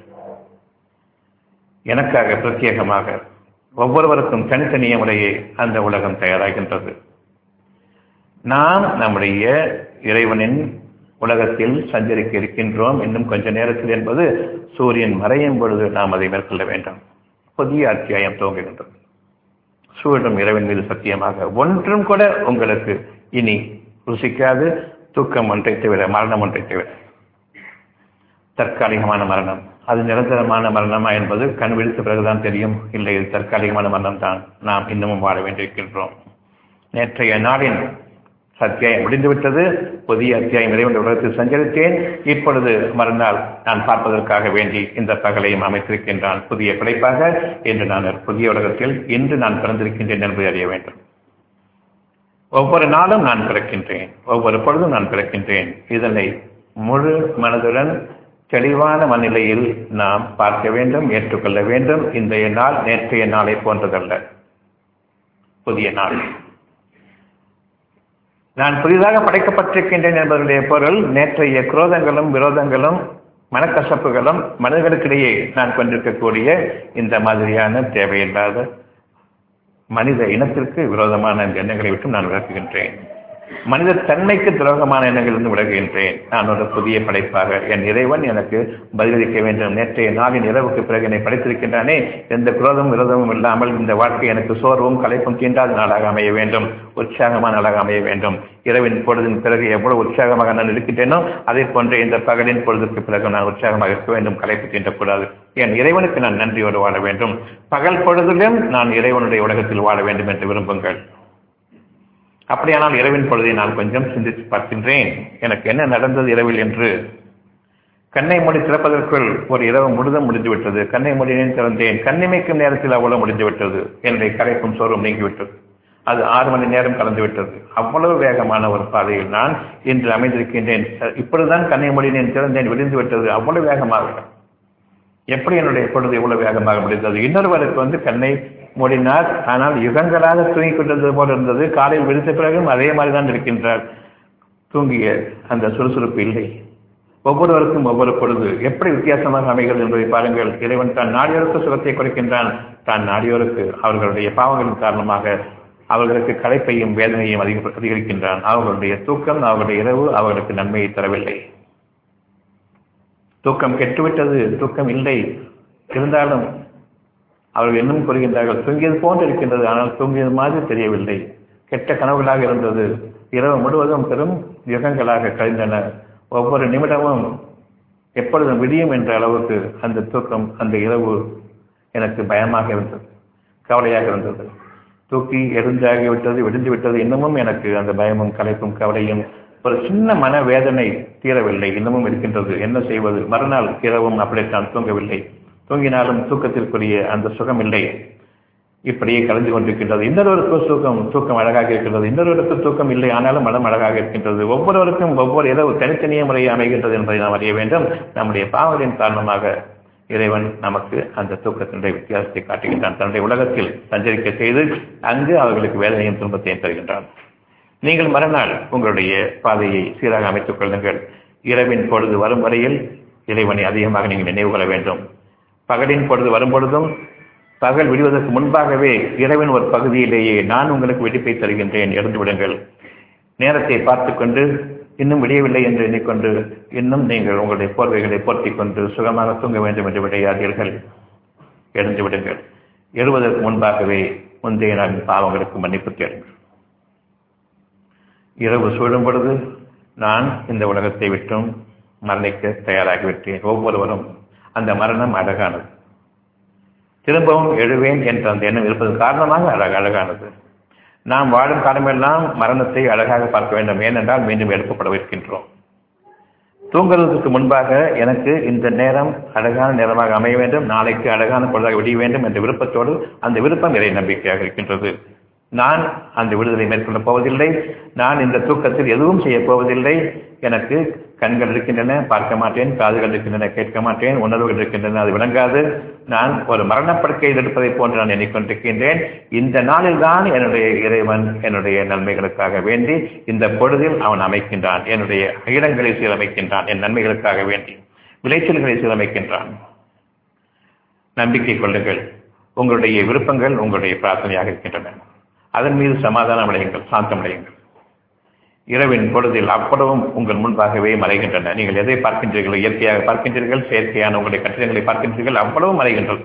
எனக்காக பிரத்யேகமாக ஒவ்வொருவருக்கும் தனித்தனிய முறையே அந்த உலகம் தயாராகின்றது நாம் நம்முடைய இறைவனின் உலகத்தில் சஞ்சரிக்க இருக்கின்றோம் இன்னும் கொஞ்ச நேரத்தில் என்பது சூரியன் மறையும் பொழுது நாம் அதை மேற்கொள்ள வேண்டும் புதிய அத்தியாயம் துவங்குகின்றது சூரியனும் இரவின் மீது சத்தியமாக ஒன்றும் கூட உங்களுக்கு இனி ருசிக்காது தூக்கம் ஒன்றை தவிர மரணம் ஒன்றை தவிர தற்காலிகமான மரணம் அது நிரந்தரமான மரணமா என்பது கண் விழித்த பிறகுதான் தெரியும் இல்லை இது தற்காலிகமான மரணம் தான் நாம் இன்னமும் வாழ வேண்டியிருக்கின்றோம் நேற்றைய நாளின் அத்தியாயம் முடிந்துவிட்டது புதிய அத்தியாயம் இறைவன் உலகத்தில் சஞ்சரித்தேன் இப்பொழுது மறுநாள் நான் பார்ப்பதற்காக வேண்டி இந்த பகலையும் அமைத்திருக்கின்றான் புதிய படைப்பாக இன்று நான் ஒரு புதிய உலகத்தில் இன்று நான் பிறந்திருக்கின்றேன் என்பதை அறிய வேண்டும் ஒவ்வொரு நாளும் நான் பிறக்கின்றேன் ஒவ்வொரு பொழுதும் நான் பிறக்கின்றேன் இதனை முழு மனதுடன் தெளிவான மனநிலையில் நாம் பார்க்க வேண்டும் ஏற்றுக்கொள்ள வேண்டும் இன்றைய நாள் நேற்றைய நாளை போன்றதல்ல புதிய நாள் நான் புதிதாக படைக்கப்பட்டிருக்கின்றேன் என்பதனுடைய பொருள் நேற்றைய குரோதங்களும் விரோதங்களும் மனக்கசப்புகளும் மனிதர்களுக்கிடையே நான் கொண்டிருக்கக்கூடிய இந்த மாதிரியான தேவையில்லாத மனித இனத்திற்கு விரோதமான இந்த எண்ணங்களை விட்டு நான் விளக்குகின்றேன் மனித தன்மைக்கு துரோகமான எண்ணங்களிலிருந்து விலகுகின்றேன் நான் ஒரு புதிய படைப்பாக என் இறைவன் எனக்கு பதிலளிக்க வேண்டும் நேற்றைய நாளின் இரவுக்கு பிறகு என்னை படைத்திருக்கின்றானே எந்த குரோதமும் விரோதமும் இல்லாமல் இந்த வாழ்க்கை எனக்கு சோர்வும் கலைப்பும் தீண்டாத நாளாக அமைய வேண்டும் உற்சாகமான நாளாக அமைய வேண்டும் இரவின் பொழுதின் பிறகு எவ்வளவு உற்சாகமாக நான் இருக்கின்றேனோ அதே போன்ற இந்த பகலின் பொழுதுக்கு பிறகு நான் உற்சாகமாக இருக்க வேண்டும் கலைப்பு தீண்டக்கூடாது என் இறைவனுக்கு நான் நன்றியோடு வாழ வேண்டும் பகல் பொழுதிலும் நான் இறைவனுடைய உலகத்தில் வாழ வேண்டும் என்று விரும்புங்கள் அப்படியானால் இரவின் பொழுதை நான் கொஞ்சம் சிந்தித்து பார்க்கின்றேன் எனக்கு என்ன நடந்தது இரவில் என்று கண்ணை மூடி திறப்பதற்குள் ஒரு இரவு முழுதும் முடிந்துவிட்டது கண்ணை மூடினேன் திறந்தேன் கண்ணிமைக்கும் நேரத்தில் அவ்வளவு முடிந்துவிட்டது என்னுடைய கரைப்பும் சோறும் நீங்கிவிட்டது அது ஆறு மணி நேரம் கலந்துவிட்டது அவ்வளவு வேகமான ஒரு பாதையில் நான் இன்று அமைந்திருக்கின்றேன் இப்பொழுதுதான் கண்ணை மூடினேன் திறந்தேன் விடிந்து விட்டது அவ்வளவு வேகமாக எப்படி என்னுடைய பொழுது இவ்வளவு வேகமாக முடிந்தது இன்னொருவருக்கு வந்து கண்ணை மூடினார் ஆனால் யுகங்களாக தூங்கிக் கொண்டிருந்தது போல இருந்தது காலையில் விடுத்த பிறகும் அதே மாதிரி தான் இருக்கின்றார் தூங்கிய அந்த சுறுசுறுப்பு இல்லை ஒவ்வொருவருக்கும் ஒவ்வொரு பொழுது எப்படி வித்தியாசமாக அமைகிறது என்பதை பாருங்கள் இறைவன் தான் நாடியோருக்கு சுகத்தை குறைக்கின்றான் தான் நாடியோருக்கு அவர்களுடைய பாவங்களின் காரணமாக அவர்களுக்கு களைப்பையும் வேதனையும் அதிக அதிகரிக்கின்றான் அவர்களுடைய தூக்கம் அவர்களுடைய இரவு அவர்களுக்கு நன்மையை தரவில்லை தூக்கம் கெட்டுவிட்டது தூக்கம் இல்லை இருந்தாலும் அவர்கள் இன்னும் கூறுகின்றார்கள் தூங்கியது போன்று இருக்கின்றது ஆனால் தூங்கியது மாதிரி தெரியவில்லை கெட்ட கனவுகளாக இருந்தது இரவு முழுவதும் பெரும் யுகங்களாக கழிந்தன ஒவ்வொரு நிமிடமும் எப்பொழுதும் விடியும் என்ற அளவுக்கு அந்த தூக்கம் அந்த இரவு எனக்கு பயமாக இருந்தது கவலையாக இருந்தது தூக்கி எரிஞ்சாகிவிட்டது விடிந்து விட்டது இன்னமும் எனக்கு அந்த பயமும் கலைப்பும் கவலையும் ஒரு சின்ன மன வேதனை தீரவில்லை இன்னமும் இருக்கின்றது என்ன செய்வது மறுநாள் இரவும் அப்படித்தான் தூங்கவில்லை தூங்கினாலும் தூக்கத்திற்குரிய அந்த சுகம் இல்லை இப்படியே கலந்து கொண்டிருக்கின்றது இன்னொருவருக்கு தூக்கம் தூக்கம் அழகாக இருக்கின்றது இன்னொருவருக்கு தூக்கம் இல்லை ஆனாலும் மனம் அழகாக இருக்கின்றது ஒவ்வொருவருக்கும் ஒவ்வொரு இரவு தனித்தனிய முறையை அமைகின்றது என்பதை நாம் அறிய வேண்டும் நம்முடைய பாவங்களின் காரணமாக இறைவன் நமக்கு அந்த தூக்கத்தினுடைய வித்தியாசத்தை காட்டுகின்றான் தன்னுடைய உலகத்தில் சஞ்சரிக்க செய்து அங்கு அவர்களுக்கு வேதனையும் துன்பத்தையும் தருகின்றான் நீங்கள் மறுநாள் உங்களுடைய பாதையை சீராக அமைத்துக் கொள்ளுங்கள் இரவின் பொழுது வரும் வரையில் இறைவனை அதிகமாக நீங்கள் நினைவு கொள்ள வேண்டும் பகலின் பொழுது வரும் பொழுதும் பகல் விடுவதற்கு முன்பாகவே இரவின் ஒரு பகுதியிலேயே நான் உங்களுக்கு வெடிப்பை தருகின்றேன் இறந்து விடுங்கள் நேரத்தை பார்த்து கொண்டு இன்னும் விடியவில்லை என்று எண்ணிக்கொண்டு இன்னும் நீங்கள் உங்களுடைய போர்வைகளை போர்த்திக் கொண்டு சுகமாக தூங்க வேண்டும் என்று விடையாதீர்கள் எழுந்து விடுங்கள் எழுவதற்கு முன்பாகவே முந்தைய நாளின் பாவங்களுக்கு மன்னிப்பு தேடுங்கள் இரவு சூழும் பொழுது நான் இந்த உலகத்தை விட்டும் மரணிக்க தயாராகிவிட்டேன் ஒவ்வொருவரும் அந்த மரணம் அழகானது திரும்பவும் எழுவேன் என்ற அந்த எண்ணம் இருப்பது காரணமாக அழக அழகானது நாம் வாழும் காலமெல்லாம் மரணத்தை அழகாக பார்க்க வேண்டும் ஏனென்றால் மீண்டும் எழுப்பப்படவிருக்கின்றோம் தூங்குவதற்கு முன்பாக எனக்கு இந்த நேரம் அழகான நேரமாக அமைய வேண்டும் நாளைக்கு அழகான பொழுதாக விடிய வேண்டும் என்ற விருப்பத்தோடு அந்த விருப்பம் இறை நம்பிக்கையாக இருக்கின்றது நான் அந்த விடுதலை மேற்கொள்ளப் போவதில்லை நான் இந்த தூக்கத்தில் எதுவும் செய்யப் போவதில்லை எனக்கு கண்கள் இருக்கின்றன பார்க்க மாட்டேன் காதுகள் இருக்கின்றன கேட்க மாட்டேன் உணர்வுகள் இருக்கின்றன அது விளங்காது நான் ஒரு மரணப்படுக்கையில் இருப்பதை போன்று நான் எண்ணிக்கொண்டிருக்கின்றேன் இந்த நாளில் தான் என்னுடைய இறைவன் என்னுடைய நன்மைகளுக்காக வேண்டி இந்த பொழுதில் அவன் அமைக்கின்றான் என்னுடைய இடங்களை சீரமைக்கின்றான் என் நன்மைகளுக்காக வேண்டி விளைச்சல்களை சீரமைக்கின்றான் நம்பிக்கை கொள்ளுங்கள் உங்களுடைய விருப்பங்கள் உங்களுடைய பிரார்த்தனையாக இருக்கின்றன அதன் மீது சமாதானம் அடையுங்கள் சாந்தம் அடையுங்கள் இரவின் பொழுதில் அவ்வளவும் உங்கள் முன்பாகவே மறைகின்றன நீங்கள் எதை பார்க்கின்றீர்கள் இயற்கையாக பார்க்கின்றீர்கள் செயற்கையான உங்களுடைய கட்டிடங்களை பார்க்கின்றீர்கள் அவ்வளவும் மறைகின்றது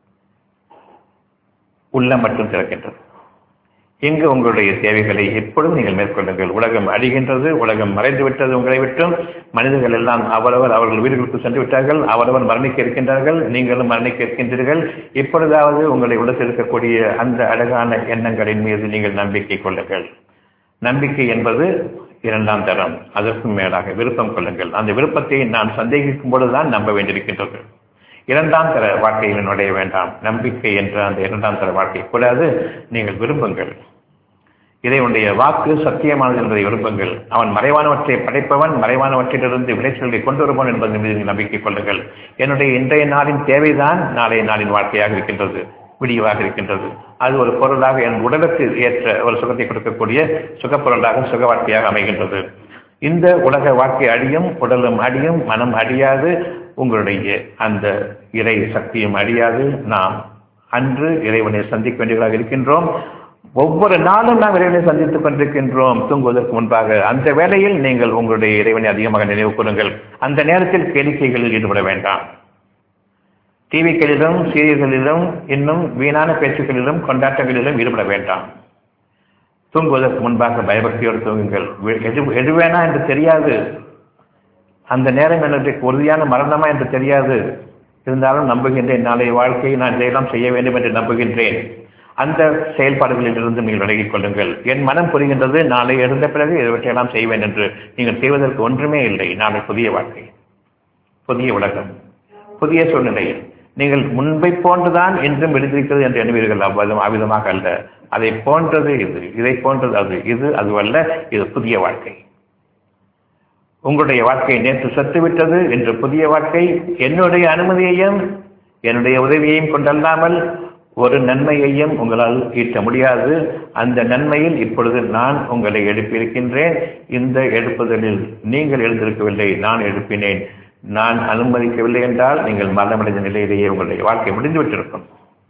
உள்ளம் மட்டும் திறக்கின்றது எங்கு உங்களுடைய தேவைகளை எப்பொழுதும் நீங்கள் மேற்கொள்ளுங்கள் உலகம் அழிகின்றது உலகம் மறைந்து விட்டது உங்களை விட்டும் மனிதர்கள் எல்லாம் அவரவர் அவர்கள் வீடுகளுக்கு சென்று விட்டார்கள் அவரவர் மரணிக்க இருக்கின்றார்கள் நீங்களும் மரணிக்க இருக்கின்றீர்கள் இப்பொழுதாவது உங்களை உள்ளத்தில் இருக்கக்கூடிய அந்த அழகான எண்ணங்களின் மீது நீங்கள் நம்பிக்கை கொள்ளுங்கள் நம்பிக்கை என்பது இரண்டாம் தரம் அதற்கும் மேலாக விருப்பம் கொள்ளுங்கள் அந்த விருப்பத்தை நான் சந்தேகிக்கும் பொழுதுதான் நம்ப வேண்டியிருக்கின்றது இரண்டாம் தர வாழ்க்கையில் நுழைய வேண்டாம் நம்பிக்கை என்ற அந்த இரண்டாம் தர வாழ்க்கை கூடாது நீங்கள் விரும்புங்கள் இதையுடைய வாக்கு சத்தியமானது என்பதை விரும்புங்கள் அவன் மறைவானவற்றை படைப்பவன் மறைவானவற்றிலிருந்து விளைச்சல்களை கொண்டு வருவான் என்பதன் மீது நம்பிக்கை கொள்ளுங்கள் என்னுடைய இன்றைய நாளின் தேவைதான் நாளைய நாளின் வாழ்க்கையாக இருக்கின்றது விடிவாக இருக்கின்றது அது ஒரு பொருளாக என் உடலுக்கு ஏற்ற ஒரு சுகத்தை கொடுக்கக்கூடிய சுகப்பொருளாக சுக வாழ்க்கையாக அமைகின்றது இந்த உலக வாழ்க்கை அழியும் உடலும் அழியும் மனம் அழியாது உங்களுடைய அந்த இறை சக்தியும் அழியாது நாம் அன்று இறைவனை சந்திக்க வேண்டியவர்களாக இருக்கின்றோம் ஒவ்வொரு நாளும் நாம் இறைவனை சந்தித்துக் கொண்டிருக்கின்றோம் தூங்குவதற்கு முன்பாக அந்த வேளையில் நீங்கள் உங்களுடைய இறைவனை அதிகமாக நினைவு கூறுங்கள் அந்த நேரத்தில் கேளிக்கைகளில் ஈடுபட வேண்டாம் டிவிக்களிலும் சீரியல்களிலும் இன்னும் வீணான பேச்சுக்களிலும் கொண்டாட்டங்களிலும் ஈடுபட வேண்டாம் தூங்குவதற்கு முன்பாக பயபக்தியோடு தூங்குங்கள் எது எது வேணா என்று தெரியாது அந்த நேரம் எனக்கு உறுதியான மரணமா என்று தெரியாது இருந்தாலும் நம்புகின்றேன் நாளைய வாழ்க்கையை நான் இதையெல்லாம் செய்ய வேண்டும் என்று நம்புகின்றேன் அந்த செயல்பாடுகளில் இருந்து நீங்கள் விலகிக் கொள்ளுங்கள் என் மனம் புரிகின்றது நாளை எழுந்த பிறகு இவற்றையெல்லாம் செய்வேன் என்று நீங்கள் செய்வதற்கு ஒன்றுமே இல்லை நாளை புதிய வாழ்க்கை புதிய உலகம் புதிய சூழ்நிலையில் நீங்கள் முன்பை போன்றுதான் என்றும் எழுதியிருக்கிறது என்று எண்ணுவீர்கள் அவ்விதம் அவ்விதமாக அல்ல அதை போன்றது இது இதை போன்றது அது இது அதுவல்ல இது புதிய வாழ்க்கை உங்களுடைய வாழ்க்கை நேற்று செத்துவிட்டது என்று புதிய வாழ்க்கை என்னுடைய அனுமதியையும் என்னுடைய உதவியையும் கொண்டல்லாமல் ஒரு நன்மையையும் உங்களால் ஈட்ட முடியாது அந்த நன்மையில் இப்பொழுது நான் உங்களை எழுப்பியிருக்கின்றேன் இந்த எழுப்புதலில் நீங்கள் எழுந்திருக்கவில்லை நான் எழுப்பினேன் நான் அனுமதிக்கவில்லை என்றால் நீங்கள் மரணமடைந்த நிலையிலேயே உங்களுடைய வாழ்க்கை முடிந்துவிட்டிருக்கும்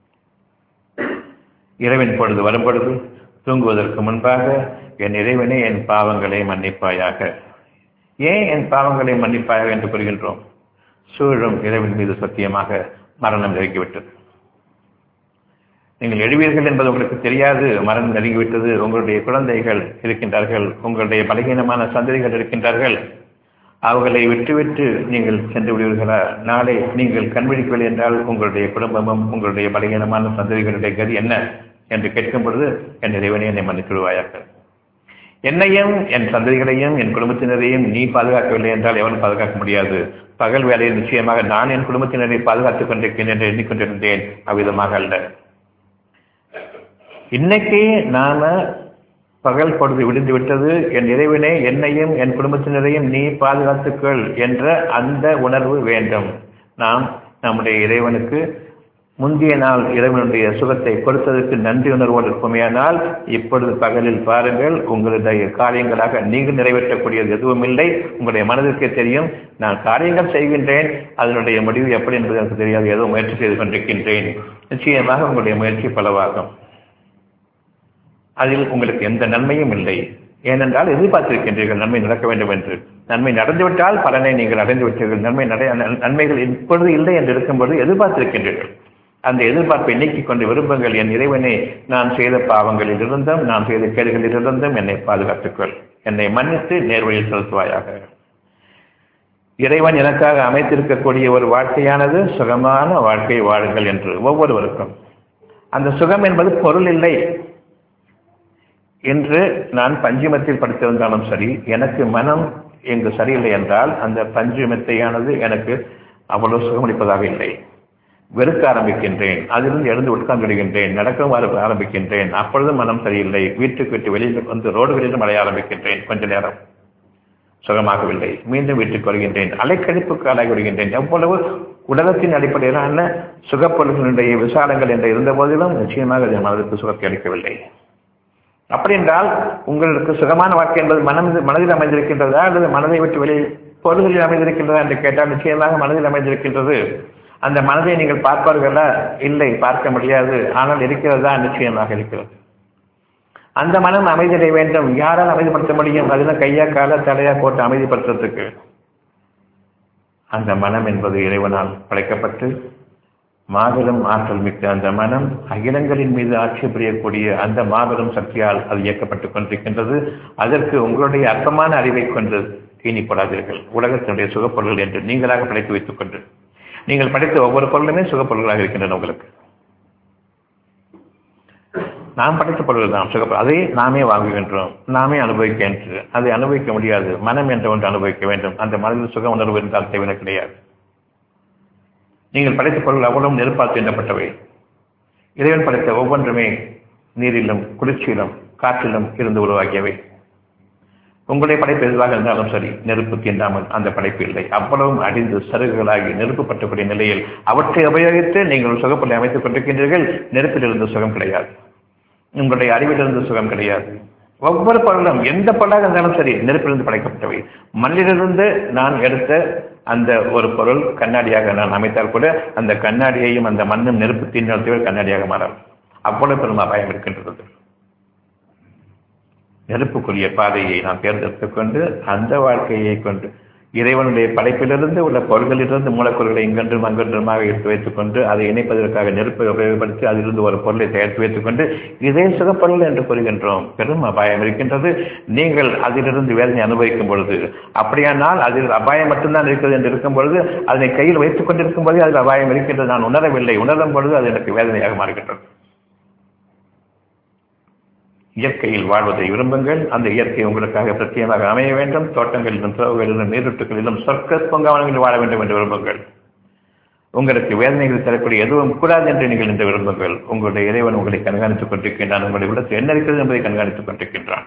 இரவின் பொழுது வரும் பொழுது தூங்குவதற்கு முன்பாக என் இறைவனே என் பாவங்களை மன்னிப்பாயாக ஏன் என் பாவங்களை மன்னிப்பாயாக என்று கூறுகின்றோம் சூழும் இரவின் மீது சத்தியமாக மரணம் நெருங்கிவிட்டது நீங்கள் எழுவீர்கள் என்பது உங்களுக்கு தெரியாது மரணம் நெருங்கிவிட்டது உங்களுடைய குழந்தைகள் இருக்கின்றார்கள் உங்களுடைய பலகீனமான சந்ததிகள் இருக்கின்றார்கள் அவர்களை விட்டுவிட்டு நீங்கள் சென்று விடுவீர்களா நாளை நீங்கள் கண்விழிக்கவில்லை என்றால் உங்களுடைய குடும்பமும் உங்களுடைய பலகீனமான சந்ததிகளுடைய கதி என்ன என்று கேட்கும் பொழுது என் இறைவனே என்னை மன்னித்துடுவாயாக என்னையும் என் சந்ததிகளையும் என் குடும்பத்தினரையும் நீ பாதுகாக்கவில்லை என்றால் எவனும் பாதுகாக்க முடியாது பகல் வேலையில் நிச்சயமாக நான் என் குடும்பத்தினரை பாதுகாத்துக் கொண்டிருக்கிறேன் என்று எண்ணிக்கொண்டிருந்தேன் அவ்விதமாக அல்ல இன்னைக்கு நாம பகல் பொழுது விடிந்து விட்டது என் இறைவனே என்னையும் என் குடும்பத்தினரையும் நீ பாதுகாத்துக்கள் என்ற அந்த உணர்வு வேண்டும் நாம் நம்முடைய இறைவனுக்கு முந்தைய நாள் இறைவனுடைய சுகத்தை கொடுத்ததற்கு நன்றி உணர்வோடு இருப்போமேயானால் இப்பொழுது பகலில் பாருங்கள் உங்களுடைய காரியங்களாக நீங்கள் நிறைவேற்றக்கூடியது எதுவும் இல்லை உங்களுடைய மனதிற்கே தெரியும் நான் காரியங்கள் செய்கின்றேன் அதனுடைய முடிவு எப்படி என்பது எனக்கு தெரியாது ஏதோ முயற்சி செய்து கொண்டிருக்கின்றேன் நிச்சயமாக உங்களுடைய முயற்சி பலவாகும் அதில் உங்களுக்கு எந்த நன்மையும் இல்லை ஏனென்றால் எதிர்பார்த்திருக்கின்றீர்கள் நன்மை நடக்க வேண்டும் என்று நன்மை நடந்துவிட்டால் பலனை நீங்கள் அடைந்து விட்டீர்கள் நன்மை நடை நன்மைகள் இப்பொழுது இல்லை என்று இருக்கும்போது எதிர்பார்த்திருக்கின்றீர்கள் அந்த எதிர்பார்ப்பை நீக்கிக் கொண்டு விரும்புங்கள் என் இறைவனை நான் செய்த பாவங்களில் இருந்தும் நான் செய்த கேடுகளில் இருந்தும் என்னை பாதுகாத்துக்கொள் என்னை மன்னித்து நேர்வழியில் செலுத்துவாயாக இறைவன் எனக்காக அமைத்திருக்கக்கூடிய ஒரு வாழ்க்கையானது சுகமான வாழ்க்கை வாழுங்கள் என்று ஒவ்வொருவருக்கும் அந்த சுகம் என்பது பொருள் இல்லை என்று நான் பஞ்சிமத்தில் படித்திருந்தாலும் சரி எனக்கு மனம் எங்கு சரியில்லை என்றால் அந்த பஞ்சிமத்தையானது எனக்கு அவ்வளவு சுகமளிப்பதாக இல்லை வெறுக்க ஆரம்பிக்கின்றேன் அதிலிருந்து எழுந்து உட்கார்ந்து விடுகின்றேன் நடக்கவும் ஆரம்பிக்கின்றேன் அப்பொழுதும் மனம் சரியில்லை வீட்டுக்கு விட்டு வெளியில் வந்து ரோடுகளிலும் அலைய ஆரம்பிக்கின்றேன் கொஞ்ச நேரம் சுகமாகவில்லை மீண்டும் வீட்டுக்கு வருகின்றேன் அலைக்கழிப்புக்கு ஆளாகி விடுகின்றேன் எவ்வளவு உலகத்தின் அடிப்படையிலான சுகப்பொருள்களுடைய விசாலங்கள் என்று இருந்த போதிலும் நிச்சயமாக அது மனதிற்கு சுகத்தை அளிக்கவில்லை அப்படி என்றால் உங்களுக்கு சுகமான வாழ்க்கை என்பது மனம் மனதில் அமைந்திருக்கின்றதா அல்லது மனதை விட்டு வெளியில் பொருள்களில் அமைந்திருக்கின்றதா என்று கேட்டால் நிச்சயமாக மனதில் அமைந்திருக்கின்றது அந்த மனதை நீங்கள் பார்ப்பார்களா இல்லை பார்க்க முடியாது ஆனால் இருக்கிறதா நிச்சயமாக இருக்கிறது அந்த மனம் அமைதியடைய வேண்டும் யாரால் அமைதிப்படுத்த முடியும் அதெல்லாம் கையா கால தலையா போட்டு அமைதிப்படுத்துறதுக்கு அந்த மனம் என்பது இறைவனால் படைக்கப்பட்டு மாபெரும் ஆற்றல் மிக்க அந்த மனம் அகிலங்களின் மீது ஆட்சி புரியக்கூடிய அந்த மாபெரும் சக்தியால் அது இயக்கப்பட்டுக் கொண்டிருக்கின்றது அதற்கு உங்களுடைய அற்பமான அறிவை கொண்டு தீனிப்படாதீர்கள் உலகத்தினுடைய சுகப்பொருள்கள் என்று நீங்களாக படைத்து வைத்துக் கொண்டு நீங்கள் படைத்த ஒவ்வொரு பொருளுமே சுகப்பொருள்களாக இருக்கின்றன உங்களுக்கு நாம் படைத்த பொருள் தான் சுகப்பொருள் அதை நாமே வாங்குகின்றோம் நாமே அனுபவிக்கின்ற அதை அனுபவிக்க முடியாது மனம் என்ற ஒன்று அனுபவிக்க வேண்டும் அந்த மனதில் சுக உணர்வு இருந்தால் தேவையான கிடையாது நீங்கள் படைத்த பொருள் அவ்வளவு நெருப்பால் தீண்டப்பட்டவை இறைவன் படைத்த ஒவ்வொன்றுமே நீரிலும் குளிர்ச்சியிலும் காற்றிலும் இருந்து உருவாகியவை உங்களுடைய படைப்பு எதுவாக இருந்தாலும் சரி நெருப்பு தீண்டாமல் அந்த படைப்பு இல்லை அவ்வளவும் அடிந்து சருகுகளாகி நெருப்பு பற்றக்கூடிய நிலையில் அவற்றை உபயோகித்து நீங்கள் சுகப்பொருளை அமைத்துக் கொண்டிருக்கின்றீர்கள் நெருப்பிலிருந்து சுகம் கிடையாது உங்களுடைய அறிவிலிருந்து சுகம் கிடையாது ஒவ்வொரு பொருளும் எந்த பொருளாக இருந்தாலும் சரி நெருப்பிலிருந்து படைக்கப்பட்டவை மண்ணிலிருந்து நான் எடுத்த அந்த ஒரு பொருள் கண்ணாடியாக நான் அமைத்தால் கூட அந்த கண்ணாடியையும் அந்த மண்ணும் நெருப்பு தீண்டத்தில் கண்ணாடியாக மாறாது அவ்வளவு பெரும் அபாயம் இருக்கின்றது நெருப்புக்குரிய பாதையை நாம் தேர்ந்தெடுத்துக் கொண்டு அந்த வாழ்க்கையை கொண்டு இறைவனுடைய படைப்பிலிருந்து உள்ள பொருள்களிலிருந்து மூலப்பொருள்களை இங்கொன்றும் அங்கொன்றுமாக எடுத்து வைத்துக் கொண்டு அதை இணைப்பதற்காக நெருப்பை உபயோகப்படுத்தி அதிலிருந்து ஒரு பொருளை தயாரித்து வைத்துக் கொண்டு இதே சுகப்பொருள் என்று கூறுகின்றோம் பெரும் அபாயம் இருக்கின்றது நீங்கள் அதிலிருந்து வேதனை அனுபவிக்கும் பொழுது அப்படியானால் அதில் அபாயம் மட்டும்தான் இருக்கிறது என்று இருக்கும் பொழுது அதனை கையில் வைத்துக் கொண்டிருக்கும் போதே அதில் அபாயம் இருக்கின்றது நான் உணரவில்லை உணரும் பொழுது அது எனக்கு வேதனையாக மாறுகின்றது இயற்கையில் வாழ்வதை விரும்புங்கள் அந்த இயற்கை உங்களுக்காக பிரத்யேகமாக அமைய வேண்டும் தோட்டங்களிலும் துறவுகளிலும் நீரூற்றுகளிலும் சொர்க்க பொங்கவனங்களில் வாழ வேண்டும் என்று விரும்புங்கள் உங்களுக்கு வேதனைகள் தரக்கூடிய எதுவும் கூடாது என்று நீங்கள் என்று விரும்புங்கள் உங்களுடைய இறைவன் உங்களை கண்காணித்துக் கொண்டிருக்கின்றான் உங்களுடைய உள்ளத்தில் என்ன இருக்கிறது என்பதை கண்காணித்துக் கொண்டிருக்கின்றான்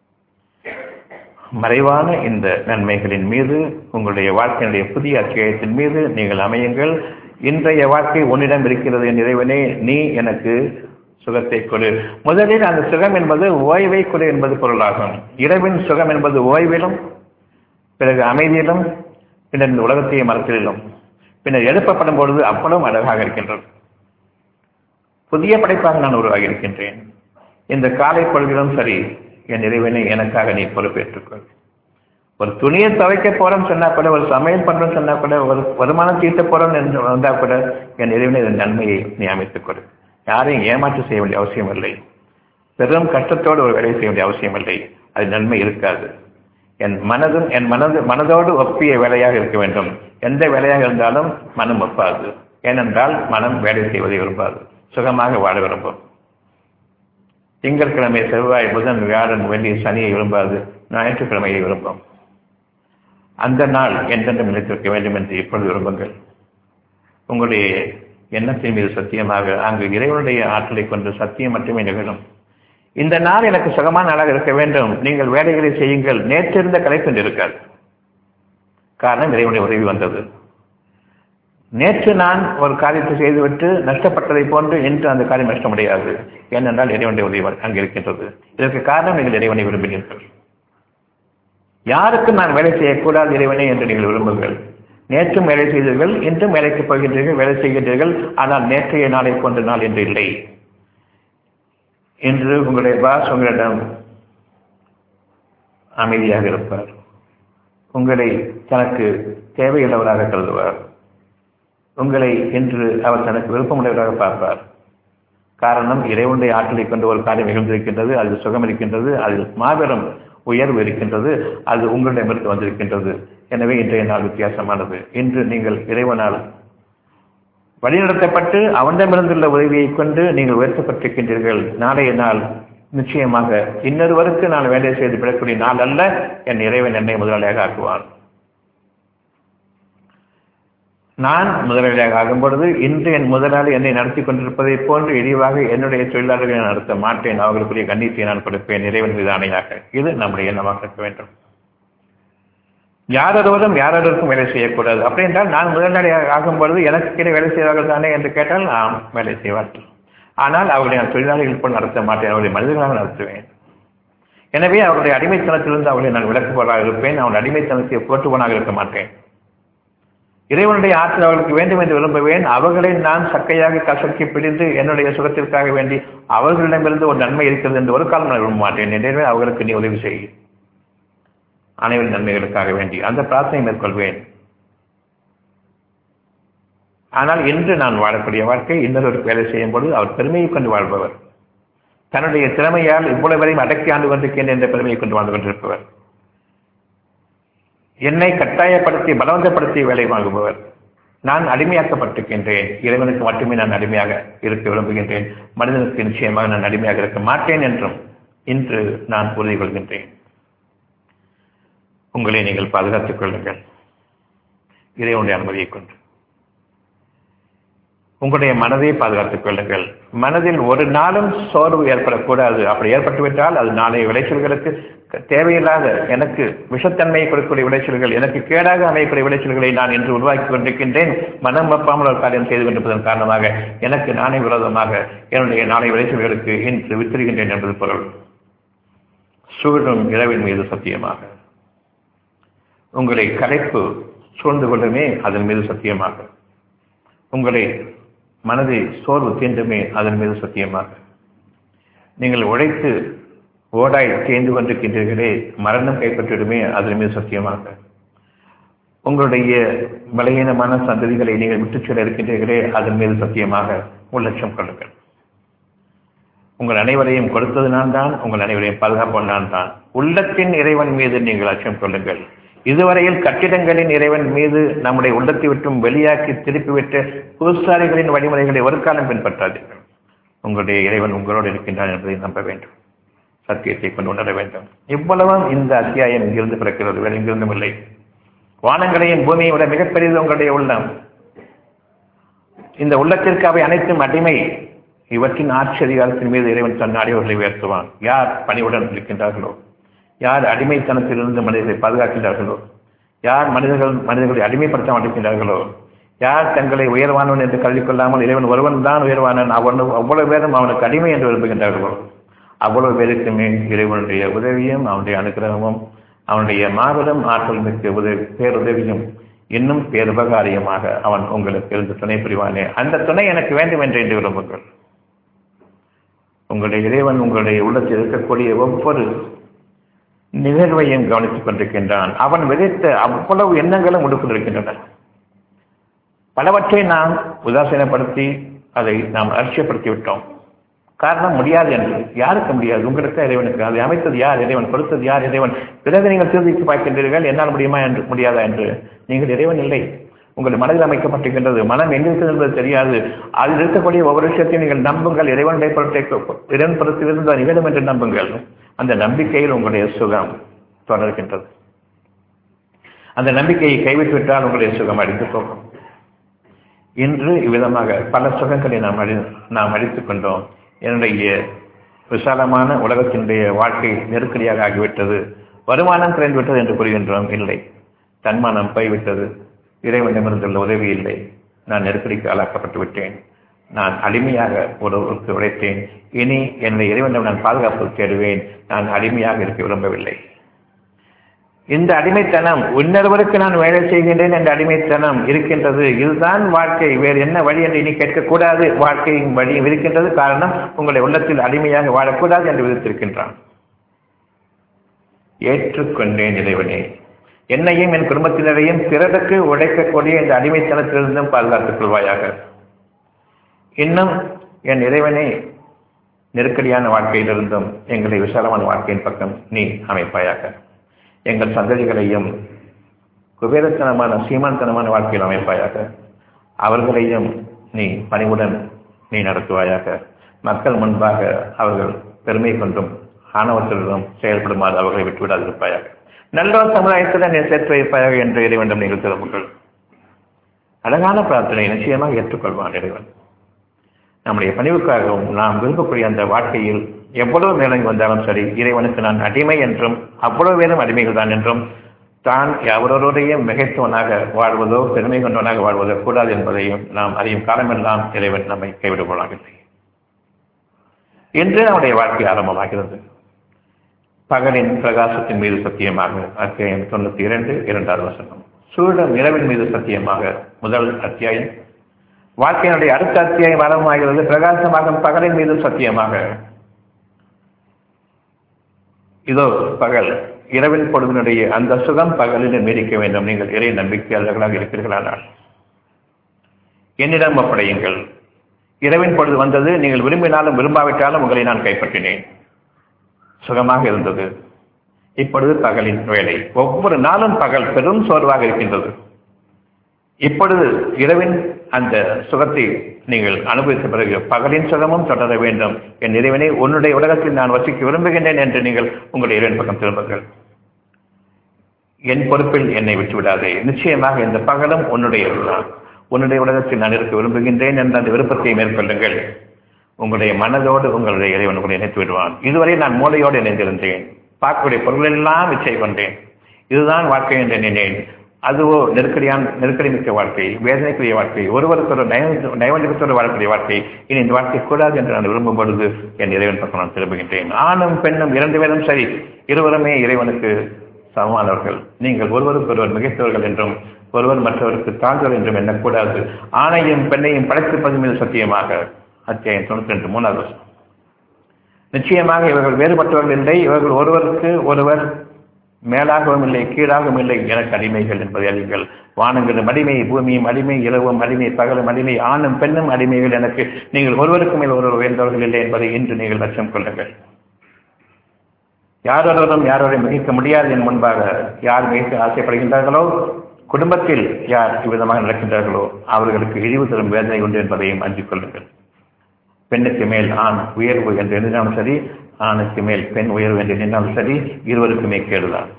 மறைவான இந்த நன்மைகளின் மீது உங்களுடைய வாழ்க்கையினுடைய புதிய அத்தியாயத்தின் மீது நீங்கள் அமையுங்கள் இன்றைய வாழ்க்கை உன்னிடம் இருக்கிறது என் இறைவனே நீ எனக்கு சுகத்தை கொடு முதலில் அந்த சுகம் என்பது ஓய்வை கொடு என்பது பொருளாகும் இரவின் சுகம் என்பது ஓய்விலும் பிறகு அமைதியிலும் பின்னர் இந்த உலகத்தையே மரத்திலும் பின்னர் எழுப்பப்படும் பொழுது அவ்வளவும் அழகாக இருக்கின்றது புதிய படைப்பாக நான் உருவாகி இருக்கின்றேன் இந்த காலை பொழுதிலும் சரி என் இறைவனை எனக்காக நீ பொறுப்பேற்றுக்கொள் ஒரு துணியை துவைக்க போறோம் சொன்னா கூட ஒரு சமையல் பண்றோம் சொன்னா கூட ஒரு வருமானம் தீட்ட போறோம் என்று வந்தா கூட என் இறைவனை இதன் நன்மையை நீ அமைத்துக் கொடு யாரையும் ஏமாற்றம் செய்ய வேண்டிய அவசியம் இல்லை பெரும் கஷ்டத்தோடு ஒரு வேலையை செய்ய வேண்டிய அவசியம் இல்லை அது நன்மை இருக்காது என் மனதும் என் மனது மனதோடு ஒப்பிய வேலையாக இருக்க வேண்டும் எந்த வேலையாக இருந்தாலும் மனம் ஒப்பாது ஏனென்றால் மனம் வேலை செய்வதை விரும்பாது சுகமாக வாழ விரும்பும் திங்கட்கிழமை செவ்வாய் புதன் வியாழன் வெள்ளி சனியை விரும்பாது ஞாயிற்றுக்கிழமையை விரும்பும் அந்த நாள் என்றென்றும் நிலைத்திருக்க வேண்டும் என்று இப்பொழுது விரும்புங்கள் உங்களுடைய எண்ணத்தின் மீது சத்தியமாக அங்கு இறைவனுடைய ஆற்றலை கொண்டு சத்தியம் மட்டுமே நிகழும் இந்த நாள் எனக்கு சுகமான நாளாக இருக்க வேண்டும் நீங்கள் வேலைகளை செய்யுங்கள் நேற்றிருந்த கலைப்பென்று இருக்காது காரணம் இறைவனுடைய உதவி வந்தது நேற்று நான் ஒரு காரியத்தை செய்துவிட்டு நஷ்டப்பட்டதை போன்று இன்று அந்த காரியம் நஷ்ட முடியாது ஏனென்றால் இறைவனுடைய உதவி அங்கு இருக்கின்றது இதற்கு காரணம் நீங்கள் இறைவனை விரும்பினீர்கள் யாருக்கும் நான் வேலை செய்யக்கூடாது இறைவனே என்று நீங்கள் விரும்புங்கள் நேற்றும் வேலை செய்தீர்கள் இன்றும் வேலைக்கு போகின்றீர்கள் வேலை செய்கின்றீர்கள் ஆனால் நேற்றைய நாளை கொண்ட நாள் என்று இல்லை இன்று உங்களுடைய பாஸ் உங்களிடம் அமைதியாக இருப்பார் உங்களை தனக்கு தேவையுள்ளவராக கருதுவார் உங்களை இன்று அவர் தனக்கு விருப்பமுடையவராக பார்ப்பார் காரணம் இறைவனுடைய ஆற்றலை கொண்டு ஒரு காரியம் நிகழ்ந்திருக்கின்றது அதில் சுகம் இருக்கின்றது அதில் மாபெரும் உயர்வு இருக்கின்றது அது உங்களிடமிருந்து வந்திருக்கின்றது எனவே இன்றைய நாள் வித்தியாசமானது இன்று நீங்கள் இறைவனால் வழிநடத்தப்பட்டு அவனிடமிருந்துள்ள உதவியை கொண்டு நீங்கள் உயர்த்தப்பட்டிருக்கின்றீர்கள் நாளைய நாள் நிச்சயமாக இன்னொருவருக்கு நான் வேலை செய்து விடக்கூடிய நாள் அல்ல என் இறைவன் என்னை முதலாளியாக ஆக்குவான் நான் முதலாளியாக ஆகும் பொழுது இன்று என் முதலாளி என்னை நடத்தி கொண்டிருப்பதை போன்று இழிவாக என்னுடைய தொழிலாளர்களை நடத்த மாட்டேன் அவர்களுக்குரிய கண்ணியத்தை நான் கொடுப்பேன் இறைவன் மீது ஆணையாக இது நம்முடைய எண்ணமாக இருக்க வேண்டும் யாரொருவரும் யாரொருவருக்கும் வேலை செய்யக்கூடாது அப்படி என்றால் நான் முதலாளியாக ஆகும் பொழுது எனக்கு கீழே வேலை செய்வார்கள் தானே என்று கேட்டால் நாம் வேலை செய்வார்கள் ஆனால் அவர்களை நான் தொழிலாளிகள் போல் நடத்த மாட்டேன் அவர்களை மனிதர்களாக நடத்துவேன் எனவே அவருடைய அடிமைத்தனத்திலிருந்து அவர்களை நான் விளக்குபவராக இருப்பேன் அவருடைய அடிமைத்தனத்தை போட்டுவனாக இருக்க மாட்டேன் இறைவனுடைய ஆற்றல் அவர்களுக்கு வேண்டும் என்று விரும்புவேன் அவர்களை நான் சக்கையாக கசக்கி பிடித்து என்னுடைய சுகத்திற்காக வேண்டி அவர்களிடமிருந்து ஒரு நன்மை இருக்கிறது என்று ஒரு காலம் நான் விரும்ப மாட்டேன் எனவே அவர்களுக்கு நீ உதவி செய் அனைவரின் நன்மைகளுக்காக வேண்டி அந்த பிரார்த்தனை மேற்கொள்வேன் ஆனால் இன்று நான் வாழக்கூடிய வாழ்க்கை இன்னொரு வேலை செய்யும் பொழுது அவர் பெருமையை கொண்டு வாழ்பவர் தன்னுடைய திறமையால் இவ்வளவு வரையும் அடக்கி ஆண்டு கொண்டிருக்கின்ற என்ற பெருமையை கொண்டு வாழ்ந்து கொண்டிருப்பவர் என்னை கட்டாயப்படுத்தி பலவந்தப்படுத்தி வேலை வாங்குபவர் நான் அடிமையாக்கப்பட்டிருக்கின்றேன் இறைவனுக்கு மட்டுமே நான் அடிமையாக இருக்க விரும்புகின்றேன் மனிதனுக்கு நிச்சயமாக நான் அடிமையாக இருக்க மாட்டேன் என்றும் இன்று நான் உறுதி கொள்கின்றேன் உங்களை நீங்கள் பாதுகாத்துக் கொள்ளுங்கள் இறைவனுடைய அனுமதியை கொண்டு உங்களுடைய மனதை பாதுகாத்துக் கொள்ளுங்கள் மனதில் ஒரு நாளும் சோர்வு ஏற்படக்கூடாது அப்படி ஏற்பட்டுவிட்டால் அது நாளைய விளைச்சல்களுக்கு தேவையில்லாத எனக்கு விஷத்தன்மையை கொடுக்கக்கூடிய விளைச்சல்கள் எனக்கு கேடாக அமையக்கூடிய விளைச்சல்களை நான் இன்று உருவாக்கி கொண்டிருக்கின்றேன் மனம் வப்பாமல் ஒரு காரியம் செய்து கொண்டிருப்பதன் காரணமாக எனக்கு நானே விரோதமாக என்னுடைய நாளைய விளைச்சல்களுக்கு இன்று வித்திருக்கின்றேன் என்பது பொருள் சூழும் இரவின் மீது சத்தியமாக உங்களை கலைப்பு சூழ்ந்து கொள்ளுமே அதன் மீது சத்தியமாக உங்களை மனதை சோர்வு தீண்டுமே அதன் மீது சத்தியமாக நீங்கள் உழைத்து ஓடாய் தேர்ந்து கொண்டிருக்கின்றீர்களே மரணம் கைப்பற்றிடுமே அதன் மீது சத்தியமாக உங்களுடைய பலகீனமான சந்ததிகளை நீங்கள் விட்டுச் செல்ல இருக்கின்றீர்களே அதன் மீது சத்தியமாக உள்ளட்சம் கொள்ளுங்கள் உங்கள் அனைவரையும் கொடுத்தது நான் தான் உங்கள் அனைவரையும் பாதுகாப்போம் நான் தான் உள்ளத்தின் இறைவன் மீது நீங்கள் அச்சம் கொள்ளுங்கள் இதுவரையில் கட்டிடங்களின் இறைவன் மீது நம்முடைய உள்ளத்தை விட்டும் வெளியாக்கி திருப்பிவிட்டு புதுசாரிகளின் வழிமுறைகளை ஒரு காலம் பின்பற்றாதீர்கள் உங்களுடைய இறைவன் உங்களோடு இருக்கின்றான் என்பதை நம்ப வேண்டும் சத்தியத்தை கொண்டு உணர வேண்டும் இவ்வளவும் இந்த அத்தியாயம் இங்கிருந்து பிறக்கிறது வேறு எங்கிருந்தும் இல்லை வானங்களையும் பூமியை விட மிகப்பெரியது உங்களுடைய உள்ளம் இந்த உள்ளத்திற்கு அவை அனைத்தும் அடிமை இவற்றின் ஆட்சி அதிகாரத்தின் மீது இறைவன் தன் அடிவர்களை உயர்த்துவான் யார் பணிவுடன் இருக்கின்றார்களோ யார் அடிமைத்தனத்திலிருந்து மனிதர்களை பாதுகாக்கின்றார்களோ யார் மனிதர்கள் மனிதர்களை அடிமைப்படுத்த மாட்டிருக்கின்றார்களோ யார் தங்களை உயர்வானவன் என்று கருதி கொள்ளாமல் இறைவன் ஒருவன் தான் உயர்வானவன் அவன் அவ்வளவு பேரும் அவனுக்கு அடிமை என்று விரும்புகின்றார்களோ அவ்வளவு பேருக்குமே இறைவனுடைய உதவியும் அவனுடைய அனுகிரகமும் அவனுடைய மாபெரும் ஆற்றல் மிக்க உதவி பேருதவியும் இன்னும் பேருபகாரியமாக அவன் உங்களுக்கு இருந்து துணை புரிவானே அந்த துணை எனக்கு வேண்டும் என்று என்று விரும்புங்கள் உங்களுடைய இறைவன் உங்களுடைய உள்ளத்தில் இருக்கக்கூடிய ஒவ்வொரு நிகழ்வையும் கவனித்துக் கொண்டிருக்கின்றான் அவன் விதைத்த அவ்வளவு எண்ணங்களும் உடுக்கொண்டிருக்கின்றன பலவற்றை நாம் உதாசீனப்படுத்தி அதை நாம் அலட்சியப்படுத்தி விட்டோம் காரணம் முடியாது என்று யாருக்கு முடியாது உங்களுக்கு இறைவனுக்கு அதை அமைத்தது யார் இறைவன் கொடுத்தது யார் இறைவன் பிறகு நீங்கள் திருதிக்கு பார்க்கின்றீர்கள் என்னால் முடியுமா என்று முடியாதா என்று நீங்கள் இறைவன் இல்லை உங்கள் மனதில் அமைக்கப்பட்டிருக்கின்றது மனம் எங்க இருக்கிறது என்பது தெரியாது அதில் இருக்கக்கூடிய ஒவ்வொரு விஷயத்தையும் நீங்கள் நம்புங்கள் இறைவனுடைய பொருட்டை இறைவன் பொருத்திலிருந்து நிகழும் என்று நம்புங்கள் அந்த நம்பிக்கையில் உங்களுடைய சுகம் தொடர்கின்றது அந்த நம்பிக்கையை கைவிட்டு விட்டால் உங்களுடைய சுகம் அடித்து போகும் இன்று இவ்விதமாக பல சுகங்களை நாம் அடி நாம் அடித்துக் கொண்டோம் என்னுடைய விசாலமான உலகத்தினுடைய வாழ்க்கை நெருக்கடியாக ஆகிவிட்டது வருமானம் குறைந்துவிட்டது என்று கூறுகின்றோம் இல்லை தன்மானம் போய்விட்டது இறைவனிடமிருந்துள்ள உதவி இல்லை நான் நெருக்கடிக்கு ஆளாக்கப்பட்டு விட்டேன் நான் அடிமையாக ஒருவருக்கு உழைத்தேன் இனி என்னுடைய இறைவனிடம் நான் பாதுகாப்பு தேடுவேன் நான் அடிமையாக இருக்க விரும்பவில்லை இந்த அடிமைத்தனம் இன்னொருவருக்கு நான் வேலை செய்கின்றேன் என்ற அடிமைத்தனம் இருக்கின்றது இதுதான் வாழ்க்கை வேறு என்ன வழி என்று இனி கேட்கக்கூடாது வாழ்க்கையின் வழி இருக்கின்றது காரணம் உங்களை உள்ளத்தில் அடிமையாக வாழக்கூடாது என்று விதித்திருக்கின்றான் ஏற்றுக்கொண்டேன் இறைவனே என்னையும் என் குடும்பத்தினரையும் பிறருக்கு உழைக்கக்கூடிய இந்த அடிமைத்தனத்திலிருந்தும் பாதுகாத்துக் கொள்வாயாக இன்னும் என் இறைவனே நெருக்கடியான வாழ்க்கையிலிருந்தும் எங்களை விசாலமான வாழ்க்கையின் பக்கம் நீ அமைப்பாயாக எங்கள் சந்ததிகளையும் குபேரத்தனமான சீமான்தனமான வாழ்க்கையில் அமைப்பாயாக அவர்களையும் நீ பணிவுடன் நீ நடத்துவாயாக மக்கள் முன்பாக அவர்கள் பெருமை கொண்டும் ஆணவத்திலும் செயல்படுமாறு அவர்களை விட்டுவிடாதிருப்பாயாக நல்லோர் சமுதாயத்துடன் நீ சேர்த்து வைப்பாயாக என்று இறைவனிடம் நீங்கள் திரும்புங்கள் அழகான பிரார்த்தனை நிச்சயமாக ஏற்றுக்கொள்வான் இறைவன் நம்முடைய பணிவுக்காகவும் நாம் விரும்பக்கூடிய அந்த வாழ்க்கையில் எவ்வளவு மேலங்கி வந்தாலும் சரி இறைவனுக்கு நான் அடிமை என்றும் அவ்வளவு பேரும் அடிமைகள் தான் என்றும் தான் எவரோருடைய மிகைத்தவனாக வாழ்வதோ பெருமை கொண்டவனாக வாழ்வதோ கூடாது என்பதையும் நாம் அறியும் காலமெல்லாம் இறைவன் நம்மை கைவிடுவோனாகவில்லை இன்று நம்முடைய வாழ்க்கை ஆரம்பமாகிறது பகலின் பிரகாசத்தின் மீது சத்தியமாக அத்தியாயம் தொண்ணூத்தி இரண்டு இரண்டாவது வசனம் சூழலும் இரவின் மீது சத்தியமாக முதல் அத்தியாயம் வாழ்க்கையினுடைய அடுத்த அத்தியாயம் ஆரம்பமாகிறது பிரகாசமாகும் பகலின் மீது சத்தியமாக இதோ பகல் இரவின் பொழுதினுடைய அந்த சுகம் பகலில் நீடிக்க வேண்டும் நீங்கள் இறை நம்பிக்கையாளர்களாக இருக்கிறீர்களானால் என்னிடம் ஒப்படையுங்கள் இரவின் பொழுது வந்தது நீங்கள் விரும்பினாலும் விரும்பாவிட்டாலும் உங்களை நான் கைப்பற்றினேன் சுகமாக இருந்தது இப்பொழுது பகலின் வேலை ஒவ்வொரு நாளும் பகல் பெரும் சோர்வாக இருக்கின்றது இப்பொழுது இரவின் அந்த சுகத்தை நீங்கள் அனுபவித்த பிறகு பகலின் சுகமும் தொடர வேண்டும் என் இறைவனை உன்னுடைய உலகத்தில் நான் வசிக்க விரும்புகின்றேன் என்று நீங்கள் உங்களுடைய இறைவன் பக்கம் திரும்புங்கள் என் பொறுப்பில் என்னை விட்டுவிடாதே நிச்சயமாக இந்த பகலும் உன்னுடைய தான் உன்னுடைய உலகத்தில் நான் இருக்க விரும்புகின்றேன் என்ற அந்த விருப்பத்தை மேற்கொள்ளுங்கள் உங்களுடைய மனதோடு உங்களுடைய இறைவன் உங்களை இணைத்து விடுவான் இதுவரை நான் மூளையோடு இணைந்திருந்தேன் பார்க்கக்கூடிய பொருள் எல்லாம் இச்சை கொண்டேன் இதுதான் வாழ்க்கை என்று நினைனேன் அதுவோ நெருக்கடியான நெருக்கடி மிக்க வாழ்க்கை வேதனைக்குரிய வாழ்க்கை ஒருவருக்கு ஒரு நய நயவஞ்சகத்தோடு வாழக்கூடிய வாழ்க்கை இனி இந்த வாழ்க்கை கூடாது என்று நான் விரும்பும் பொழுது என் இறைவன் பக்கம் நான் திரும்புகின்றேன் ஆணும் பெண்ணும் இரண்டு பேரும் சரி இருவருமே இறைவனுக்கு சமமானவர்கள் நீங்கள் ஒருவருக்கு ஒருவர் மிகைத்தவர்கள் என்றும் ஒருவர் மற்றவருக்கு தாழ்ந்தவர் என்றும் எண்ணக்கூடாது ஆணையும் பெண்ணையும் படைத்திருப்பது மீது சத்தியமாக அத்தியாயம் தொண்ணூத்தி ரெண்டு மூணாவது வருஷம் நிச்சயமாக இவர்கள் வேறுபட்டவர்கள் இல்லை இவர்கள் ஒருவருக்கு ஒருவர் மேலாகவும் இல்லை கீழாகவும் இல்லை எனக்கு அடிமைகள் என்பதை அறியுங்கள் வானங்களும் அடிமை பூமியும் அடிமை இரவும் அடிமை பகலும் அடிமை ஆணும் பெண்ணும் அடிமைகள் எனக்கு நீங்கள் ஒருவருக்கு மேல் ஒருவர் உயர்ந்தவர்கள் இல்லை என்பதை இன்று நீங்கள் லட்சம் கொள்ளுங்கள் யாரொருவரும் யாரோரை மிகைக்க முடியாது என் முன்பாக யார் மிகைக்க ஆசைப்படுகின்றார்களோ குடும்பத்தில் யார் இவ்விதமாக நடக்கின்றார்களோ அவர்களுக்கு இழிவு தரும் வேதனை உண்டு என்பதையும் அஞ்சிக் கொள்ளுங்கள் பெண்ணுக்கு மேல் ஆண் உயர்வு என்று எண்ணினாலும் சரி ஆணுக்கு மேல் பெண் உயர்வு என்று எண்ணினாலும் சரி இருவருக்குமே கேடுதான்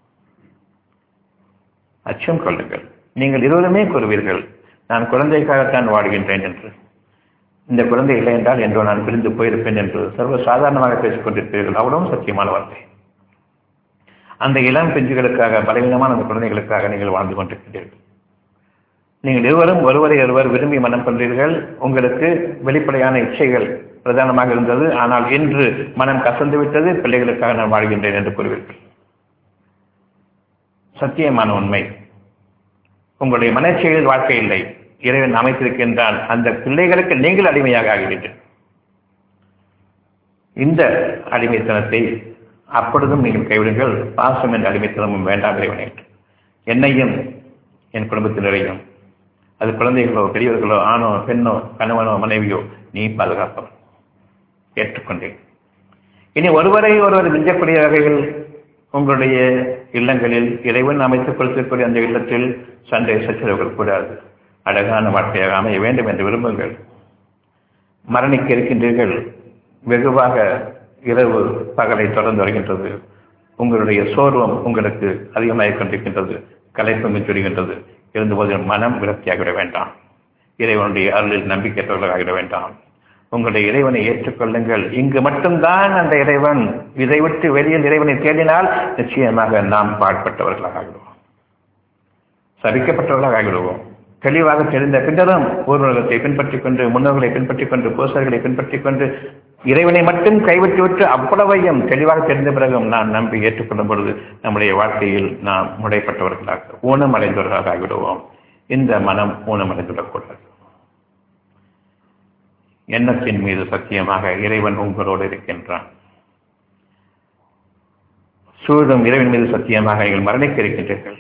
அச்சம் கொள்ளுங்கள் நீங்கள் இருவருமே கூறுவீர்கள் நான் குழந்தைக்காகத்தான் வாடுகின்றேன் என்று இந்த குழந்தை இல்லை என்றால் என்றோ நான் பிரிந்து போயிருப்பேன் என்று சர்வ சாதாரணமாக பேசிக் கொண்டிருப்பீர்கள் அவ்வளவும் சத்தியமான வார்த்தை அந்த இளம் பிஞ்சுகளுக்காக பலவீனமான அந்த குழந்தைகளுக்காக நீங்கள் வாழ்ந்து கொண்டிருக்கிறீர்கள் நீங்கள் இருவரும் ஒருவரை ஒருவர் விரும்பி மனம் கொண்டீர்கள் உங்களுக்கு வெளிப்படையான இச்சைகள் பிரதானமாக இருந்தது ஆனால் இன்று மனம் கசந்து விட்டது பிள்ளைகளுக்காக நான் வாழ்கின்றேன் என்று கூறுவீர்கள் சத்தியமான உண்மை உங்களுடைய மனச்செயலில் வாழ்க்கை இல்லை இறைவன் அமைத்திருக்கின்றான் அந்த பிள்ளைகளுக்கு நீங்கள் அடிமையாக ஆகிறீர்கள் இந்த அடிமைத்தனத்தை அப்பொழுதும் நீங்கள் கைவிடுங்கள் பாசம் என்ற அடிமைத்தனமும் வேண்டாம் இறைவனே என்னையும் என் குடும்பத்தினரையும் அது குழந்தைகளோ பெரியவர்களோ ஆணோ பெண்ணோ கணவனோ மனைவியோ நீ பாதுகாப்பவன் ஏற்றுக்கொண்டேன் இனி ஒருவரை ஒருவர் மிஞ்சக்கூடிய வகையில் உங்களுடைய இல்லங்களில் இறைவன் அமைத்துக் கொடுத்திருக்கூடிய அந்த இல்லத்தில் சண்டை சச்சரவுகள் கூடாது அழகான வாழ்க்கையாக அமைய வேண்டும் என்று விரும்புங்கள் மரணிக்க இருக்கின்றீர்கள் வெகுவாக இரவு பகலை தொடர்ந்து வருகின்றது உங்களுடைய சோர்வம் உங்களுக்கு அதிகமாகிக் கொண்டிருக்கின்றது கலைப்பு மிச்சுடுகின்றது இருந்தபோது மனம் விரக்தியாகிவிட வேண்டாம் இறைவனுடைய அருளில் நம்பிக்கையற்றவர்களாகிவிட வேண்டாம் உங்களுடைய இறைவனை ஏற்றுக்கொள்ளுங்கள் இங்கு மட்டும்தான் அந்த இறைவன் இதை விட்டு வெளியில் இறைவனை தேடினால் நிச்சயமாக நாம் பாழ்பட்டவர்களாக ஆகிடுவோம் சபிக்கப்பட்டவர்களாக ஆகிவிடுவோம் தெளிவாக தெரிந்த பின்னரும் ஊர்வலகத்தை பின்பற்றிக் கொண்டு முன்னோர்களை பின்பற்றிக் கொண்டு போசர்களை பின்பற்றிக் கொண்டு இறைவனை மட்டும் கைவிட்டுவிட்டு அவ்வளவையும் தெளிவாக தெரிந்த பிறகும் நான் நம்பி ஏற்றுக்கொள்ளும் பொழுது நம்முடைய வாழ்க்கையில் நாம் முடைப்பட்டவர்களாக ஊனமடைந்தவர்களாக ஆகிவிடுவோம் இந்த மனம் ஊனமடைந்துவிடக்கூடாது எண்ணத்தின் மீது சத்தியமாக இறைவன் உங்களோடு இருக்கின்றான் சூழும் இறைவன் மீது சத்தியமாக நீங்கள் மரணிக்க இருக்கின்றீர்கள்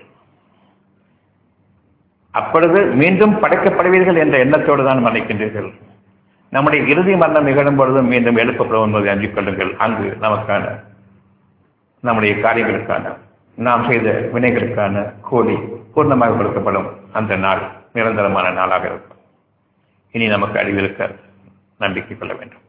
அப்பொழுது மீண்டும் படைக்கப்படுவீர்கள் என்ற எண்ணத்தோடு தான் மரணிக்கின்றீர்கள் நம்முடைய இறுதி மரணம் நிகழும் பொழுதும் மீண்டும் எழுப்பப்படும் என்பதை அஞ்சிக் கொள்ளுங்கள் அங்கு நமக்கான நம்முடைய காரியங்களுக்கான நாம் செய்த வினைகளுக்கான கூலி பூர்ணமாக கொடுக்கப்படும் அந்த நாள் நிரந்தரமான நாளாக இருக்கும் இனி நமக்கு அழிவிருக்க நம்பிக்கை கொள்ள வேண்டும்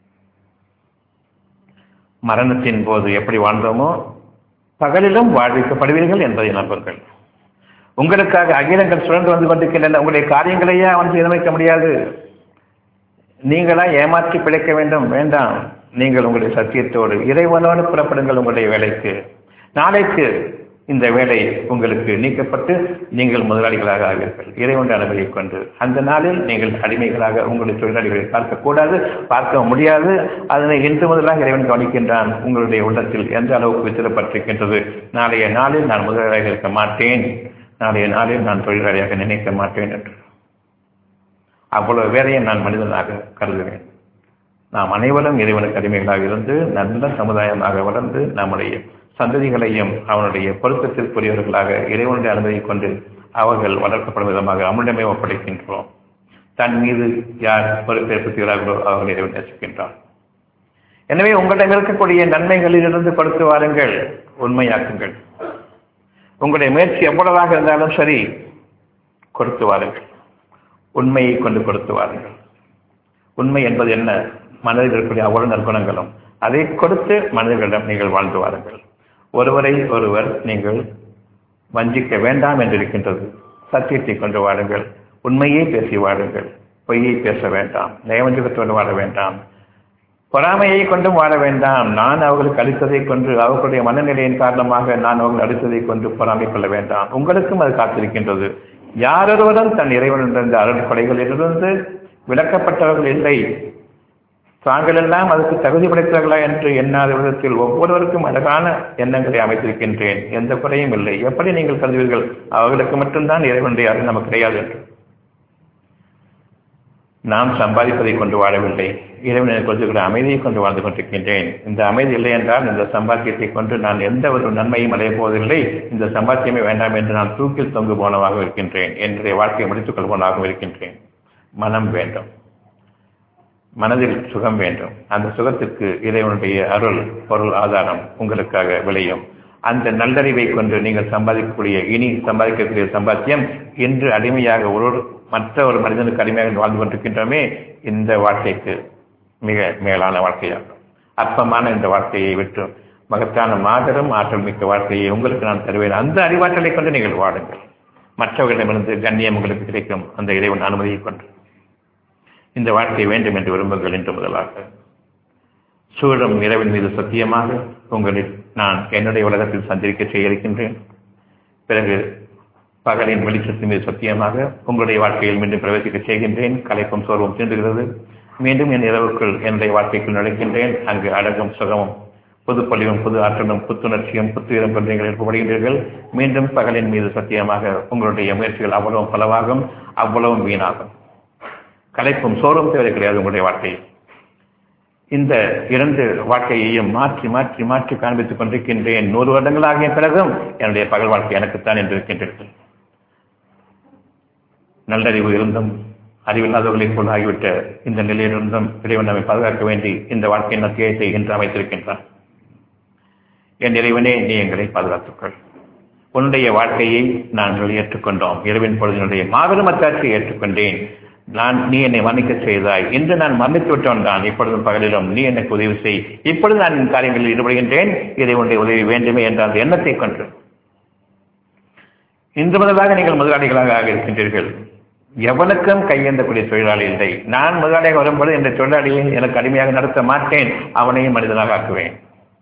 மரணத்தின் போது எப்படி வாழ்ந்தோமோ பகலிலும் வாழ்விக்கப்படுவீர்கள் என்பதை நம்புங்கள் உங்களுக்காக அகிலங்கள் சுழன்று வந்து கொண்டிருக்கின்றன உங்களுடைய காரியங்களையே அவன் சீரமைக்க முடியாது நீங்களா ஏமாற்றி பிழைக்க வேண்டும் வேண்டாம் நீங்கள் உங்களுடைய சத்தியத்தோடு இறைவனோடு புறப்படுங்கள் உங்களுடைய வேலைக்கு நாளைக்கு இந்த வேலை உங்களுக்கு நீக்கப்பட்டு நீங்கள் முதலாளிகளாக ஆவீர்கள் இறைவன் அனுமதியை கொண்டு அந்த நாளில் நீங்கள் அடிமைகளாக உங்களுடைய தொழிலாளிகளை பார்க்கக்கூடாது பார்க்க முடியாது அதனை இன்று முதலாக இறைவன் கவனிக்கின்றான் உங்களுடைய உள்ளத்தில் எந்த அளவுக்கு வித்திரப்பட்டிருக்கின்றது நாளைய நாளில் நான் முதலாளியாக இருக்க மாட்டேன் நாளைய நாளில் நான் தொழிலாளியாக நினைக்க மாட்டேன் என்று அவ்வளவு வேலையை நான் மனிதனாக கருதுகிறேன் நாம் அனைவரும் இறைவனுக்கு அடிமைகளாக இருந்து நல்ல சமுதாயமாக வளர்ந்து நம்முடைய சந்ததிகளையும் அவனுடைய பொருத்தத்திற்குரியவர்களாக இறைவனுடைய அனுமதியை கொண்டு அவர்கள் வளர்க்கப்படும் விதமாக அவனிடமே ஒப்படைக்கின்றோம் தன் மீது யார் பொறுப்பேற்படுத்துகிறார்களோ அவர்கள் இறைவன் நேசிக்கின்றான் எனவே உங்களிடம் இருக்கக்கூடிய நன்மைகளிலிருந்து கொடுத்து வாருங்கள் உண்மையாக்குங்கள் உங்களுடைய முயற்சி எவ்வளவாக இருந்தாலும் சரி கொடுத்து வாருங்கள் உண்மையை கொண்டு கொடுத்து வாருங்கள் உண்மை என்பது என்ன மனதில் இருக்கக்கூடிய அவ்வளவு நற்குணங்களும் அதை கொடுத்து மனிதர்களிடம் நீங்கள் வாழ்ந்து வாருங்கள் ஒருவரை ஒருவர் நீங்கள் வஞ்சிக்க வேண்டாம் என்று இருக்கின்றது சத்தியத்தை கொண்டு வாழுங்கள் உண்மையே பேசி வாழுங்கள் பொய்யை பேச வேண்டாம் நயவஞ்சகத்தோடு வாழ வேண்டாம் பொறாமையை கொண்டும் வாழ வேண்டாம் நான் அவர்களுக்கு அளித்ததை கொண்டு அவர்களுடைய மனநிலையின் காரணமாக நான் அவர்கள் அளித்ததை கொண்டு பொறாமை கொள்ள வேண்டாம் உங்களுக்கும் அது காத்திருக்கின்றது யாரொருவரும் தன் இறைவனிலிருந்து அருள் கொடைகளிலிருந்து விளக்கப்பட்டவர்கள் இல்லை தாங்கள் எல்லாம் அதுக்கு தகுதி படைத்தவர்களா என்று எண்ணாத விதத்தில் ஒவ்வொருவருக்கும் அழகான எண்ணங்களை அமைத்திருக்கின்றேன் எந்த குறையும் இல்லை எப்படி நீங்கள் கருதுவீர்கள் அவர்களுக்கு மட்டும்தான் இறைவனுடைய அருள் நமக்கு கிடையாது என்று நாம் சம்பாதிப்பதை கொண்டு வாழவில்லை இறைவனை கொடுத்துக்கிற அமைதியை கொண்டு வாழ்ந்து கொண்டிருக்கின்றேன் இந்த அமைதி இல்லை என்றால் இந்த சம்பாத்தியத்தை கொண்டு நான் எந்த ஒரு நன்மையும் அடையப் போவதில்லை இந்த சம்பாத்தியமே வேண்டாம் என்று நான் தூக்கில் தொங்கு போனவாக இருக்கின்றேன் என்னுடைய வாழ்க்கையை முடித்துக் கொள்வோனாகவும் இருக்கின்றேன் மனம் வேண்டும் மனதில் சுகம் வேண்டும் அந்த சுகத்திற்கு இறைவனுடைய அருள் பொருள் ஆதாரம் உங்களுக்காக விளையும் அந்த நல்லறிவை கொண்டு நீங்கள் சம்பாதிக்கக்கூடிய இனி சம்பாதிக்கக்கூடிய சம்பாத்தியம் இன்று அடிமையாக ஒரு மற்ற ஒரு மனிதனுக்கு அடிமையாக வாழ்ந்து கொண்டிருக்கின்றோமே இந்த வாழ்க்கைக்கு மிக மேலான வாழ்க்கையாகும் அற்பமான இந்த வாழ்க்கையை விட்டு மகத்தான மாபெரும் ஆற்றல் மிக்க வாழ்க்கையை உங்களுக்கு நான் தருவேன் அந்த அறிவாற்றலை கொண்டு நீங்கள் வாடுங்கள் மற்றவர்களிடமிருந்து கண்ணியம் உங்களுக்கு கிடைக்கும் அந்த இறைவன் அனுமதியை கொண்டு இந்த வாழ்க்கை வேண்டும் என்று விரும்புங்கள் என்று முதலாக சூழம் இரவின் மீது சத்தியமாக உங்களில் நான் என்னுடைய உலகத்தில் சந்திரிக்க செய்ய இருக்கின்றேன் பிறகு பகலின் வெளிச்சத்தின் மீது சத்தியமாக உங்களுடைய வாழ்க்கையில் மீண்டும் பிரவேசிக்க செய்கின்றேன் கலைப்பும் சோர்வும் தீண்டுகிறது மீண்டும் என் இரவுக்குள் என்னுடைய வாழ்க்கைக்குள் நுழைக்கின்றேன் அங்கு அழகும் சுகமும் புது பொலிவும் புது ஆற்றலும் புத்துணர்ச்சியும் புத்துயிரம் கொண்டு நீங்கள் எழுப்பப்படுகின்றீர்கள் மீண்டும் பகலின் மீது சத்தியமாக உங்களுடைய முயற்சிகள் அவ்வளவும் பலவாகும் அவ்வளவும் வீணாகும் கலைப்பும் சோறும் தேவை கிடையாது உங்களுடைய வாழ்க்கையில் இந்த இரண்டு வாழ்க்கையையும் மாற்றி மாற்றி மாற்றி காண்பித்துக் கொண்டிருக்கின்றேன் நூறு வருடங்களாகிய பிறகும் என்னுடைய பகல் வாழ்க்கை எனக்குத்தான் என்று இருக்கின்றீர்கள் நல்லறிவு இருந்தும் அறிவில்லாதவர்களைப் போல் ஆகிவிட்ட இந்த நிலையிலிருந்தும் இறைவன் நம்மை பாதுகாக்க வேண்டி இந்த வாழ்க்கையின் அத்தியாயத்தை என்று அமைத்திருக்கின்றான் என் இறைவனே நீ எங்களை பாதுகாத்துக்கள் உன்னுடைய வாழ்க்கையை நாங்கள் ஏற்றுக்கொண்டோம் இரவின் பொழுதினுடைய மாபெரும் அத்தாட்சியை ஏற்றுக்கொண்டேன் நான் நீ என்னை மன்னிக்க செய்தாய் இன்று நான் மன்னித்து விட்டவன் தான் இப்பொழுதும் பகலிலும் நீ எனக்கு உதவி செய் இப்பொழுது நான் என் காரியங்களில் ஈடுபடுகின்றேன் இதை உன்னுடைய உதவி வேண்டுமே என்ற அந்த எண்ணத்தை கொண்டு இன்று முதலாக நீங்கள் முதலாளிகளாக ஆக இருக்கின்றீர்கள் எவனுக்கும் கையேந்தக்கூடிய தொழிலாளி இல்லை நான் முதலாளியாக வரும்போது இந்த தொழிலாளியை எனக்கு அடிமையாக நடத்த மாட்டேன் அவனையும் மனிதனாக ஆக்குவேன்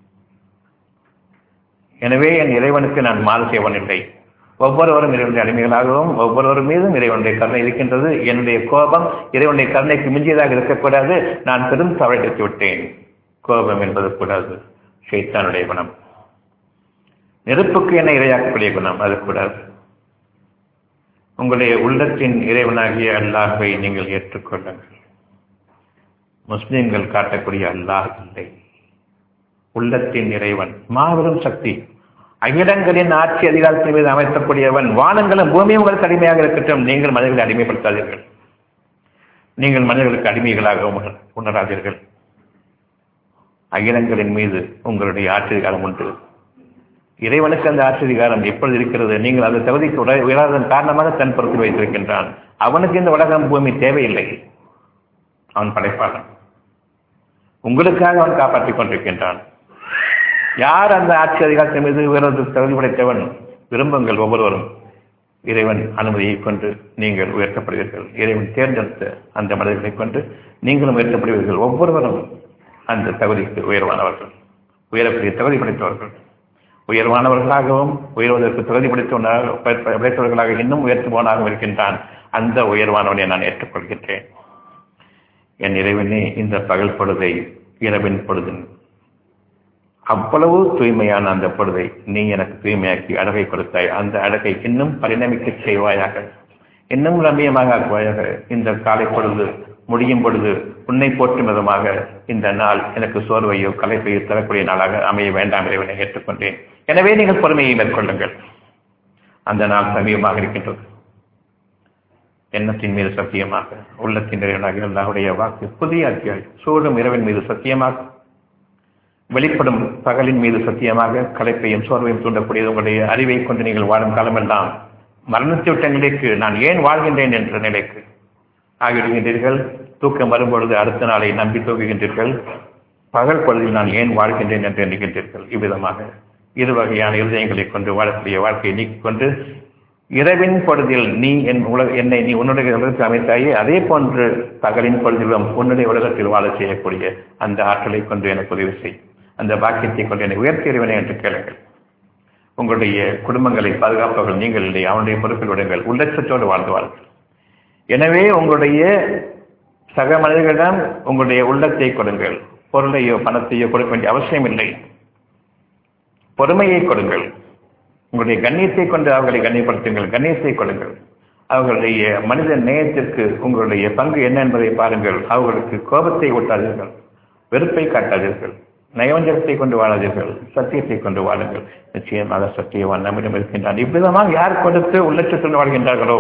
எனவே என் இறைவனுக்கு நான் மாறு செய்வன் இல்லை ஒவ்வொருவரும் இறைவனுடைய அடிமைகளாகவும் ஒவ்வொருவரும் மீதும் இறைவனுடைய கருணை இருக்கின்றது என்னுடைய கோபம் இறைவனுடைய கருணைக்கு மிஞ்சியதாக இருக்கக்கூடாது நான் பெரும் தவறடித்து விட்டேன் கோபம் என்பது கூடாது ஷைத்தானுடைய குணம் நெருப்புக்கு என்ன இரையாக்கக்கூடிய குணம் அது கூடாது உங்களுடைய உள்ளத்தின் இறைவனாகிய அல்லாஹை நீங்கள் ஏற்றுக்கொள்ளுங்கள் முஸ்லிம்கள் காட்டக்கூடிய அல்லாஹ் இல்லை உள்ளத்தின் இறைவன் மாபெரும் சக்தி அகிலங்களின் ஆட்சி அதிகாரத்தின் மீது அமைக்கக்கூடியவன் வானங்களும் பூமியும் உங்களுக்கு அடிமையாக இருக்கட்டும் நீங்கள் மனிதர்களை அடிமைப்படுத்தாதீர்கள் நீங்கள் மனிதர்களுக்கு அடிமைகளாக உணர் உணராதீர்கள் அகிலங்களின் மீது உங்களுடைய ஆட்சி அதிகாரம் உண்டு இறைவனுக்கு அந்த ஆட்சி அதிகாரம் எப்பொழுது இருக்கிறது நீங்கள் அந்த தகுதிக்கு உட- உயராததன் காரணமாக தன் பொறுப்பில் வைத்திருக்கின்றான் அவனுக்கு இந்த உலகம் பூமி தேவையில்லை அவன் படைப்பாளன் உங்களுக்காக அவன் காப்பாற்றிக் கொண்டிருக்கின்றான் யார் அந்த ஆட்சி அதிகாரத்தின் மீது உயர்வது தகுதி படைத்தவன் விரும்புங்கள் ஒவ்வொருவரும் இறைவன் அனுமதியை கொண்டு நீங்கள் உயர்த்தப்படுவீர்கள் இறைவன் தேர்ந்தெடுத்த அந்த மனிதர்களை கொண்டு நீங்களும் உயர்த்தப்படுவீர்கள் ஒவ்வொருவரும் அந்த தகுதிக்கு உயர்வானவர்கள் உயரக்கூடிய தகுதி படைத்தவர்கள் உயர்வானவர்களாகவும் உயர்வதற்கு தகுதி படைத்தவனாக படைத்தவர்களாக இன்னும் உயர்த்துபவனாகவும் இருக்கின்றான் அந்த உயர்வானவனை நான் ஏற்றுக்கொள்கின்றேன் என் இறைவனே இந்த பகல் பொழுதை இரவின் பொழுதின் அவ்வளவு தூய்மையான அந்த பொழுதை நீ எனக்கு தூய்மையாக்கி அழகை கொடுத்தாய் அந்த அழகை இன்னும் பரிணமிக்க செய்வாயாக இன்னும் ரம்மியமாக ஆக்குவாயாக இந்த காலை பொழுது முடியும் பொழுது உன்னை போற்றும் விதமாக இந்த நாள் எனக்கு சோர்வையோ கலைப்பையோ தரக்கூடிய நாளாக அமைய வேண்டாம் இறைவனை ஏற்றுக்கொண்டேன் எனவே நீங்கள் பொறுமையை மேற்கொள்ளுங்கள் அந்த நாள் சமீபமாக இருக்கின்றது எண்ணத்தின் மீது சத்தியமாக உள்ளத்தின் இறைவனாக அல்லாஹுடைய வாக்கு புதிய அத்தியாயம் சூடும் இரவின் மீது சத்தியமாக வெளிப்படும் பகலின் மீது சத்தியமாக கலைப்பையும் சோர்வையும் தூண்டக்கூடியது உங்களுடைய அறிவை கொண்டு நீங்கள் வாழும் காலமெல்லாம் மரணத்தை விட்ட நிலைக்கு நான் ஏன் வாழ்கின்றேன் என்ற நிலைக்கு ஆகிவிடுகின்றீர்கள் தூக்கம் வரும்பொழுது அடுத்த நாளை நம்பி தூக்குகின்றீர்கள் பகல் பொழுதில் நான் ஏன் வாழ்கின்றேன் என்று எண்ணுகின்றீர்கள் இவ்விதமாக இரு வகையான இருதயங்களை கொண்டு வாழக்கூடிய வாழ்க்கையை நீக்கிக் கொண்டு இரவின் பொழுதில் நீ என் உலக என்னை நீ உன்னுடைய உலகத்தில் அமைத்தாயே அதே போன்று பகலின் பொழுதிலும் உன்னுடைய உலகத்தில் வாழ செய்யக்கூடிய அந்த ஆற்றலை கொண்டு எனக்கு உதவி செய் அந்த பாக்கியத்தை கொண்டு என்னை உயர்த்தி இறைவனே என்று கேளுங்கள் உங்களுடைய குடும்பங்களை பாதுகாப்பவர்கள் நீங்கள் இல்லை அவனுடைய பொறுப்பில் விடுங்கள் உள்ளச்சத்தோடு வாழ்ந்து வாருங்கள் எனவே உங்களுடைய சக மனிதர்களிடம் உங்களுடைய உள்ளத்தை கொடுங்கள் பொருளையோ பணத்தையோ கொடுக்க வேண்டிய அவசியம் இல்லை பொறுமையை கொடுங்கள் உங்களுடைய கண்ணியத்தை கொண்டு அவர்களை கண்ணியப்படுத்துங்கள் கண்ணியத்தை கொடுங்கள் அவர்களுடைய மனித நேயத்திற்கு உங்களுடைய பங்கு என்ன என்பதை பாருங்கள் அவர்களுக்கு கோபத்தை ஊட்டாதீர்கள் வெறுப்பை காட்டாதீர்கள் நயவஞ்சகத்தை கொண்டு வாழாதீர்கள் சத்தியத்தை கொண்டு வாழுங்கள் நிச்சயமாக சத்தியவான் நம்மிடம் இருக்கின்றான் இவ்விதமாக யார் கொடுத்து உள்ளச்சத்துடன் வாழ்கின்றார்களோ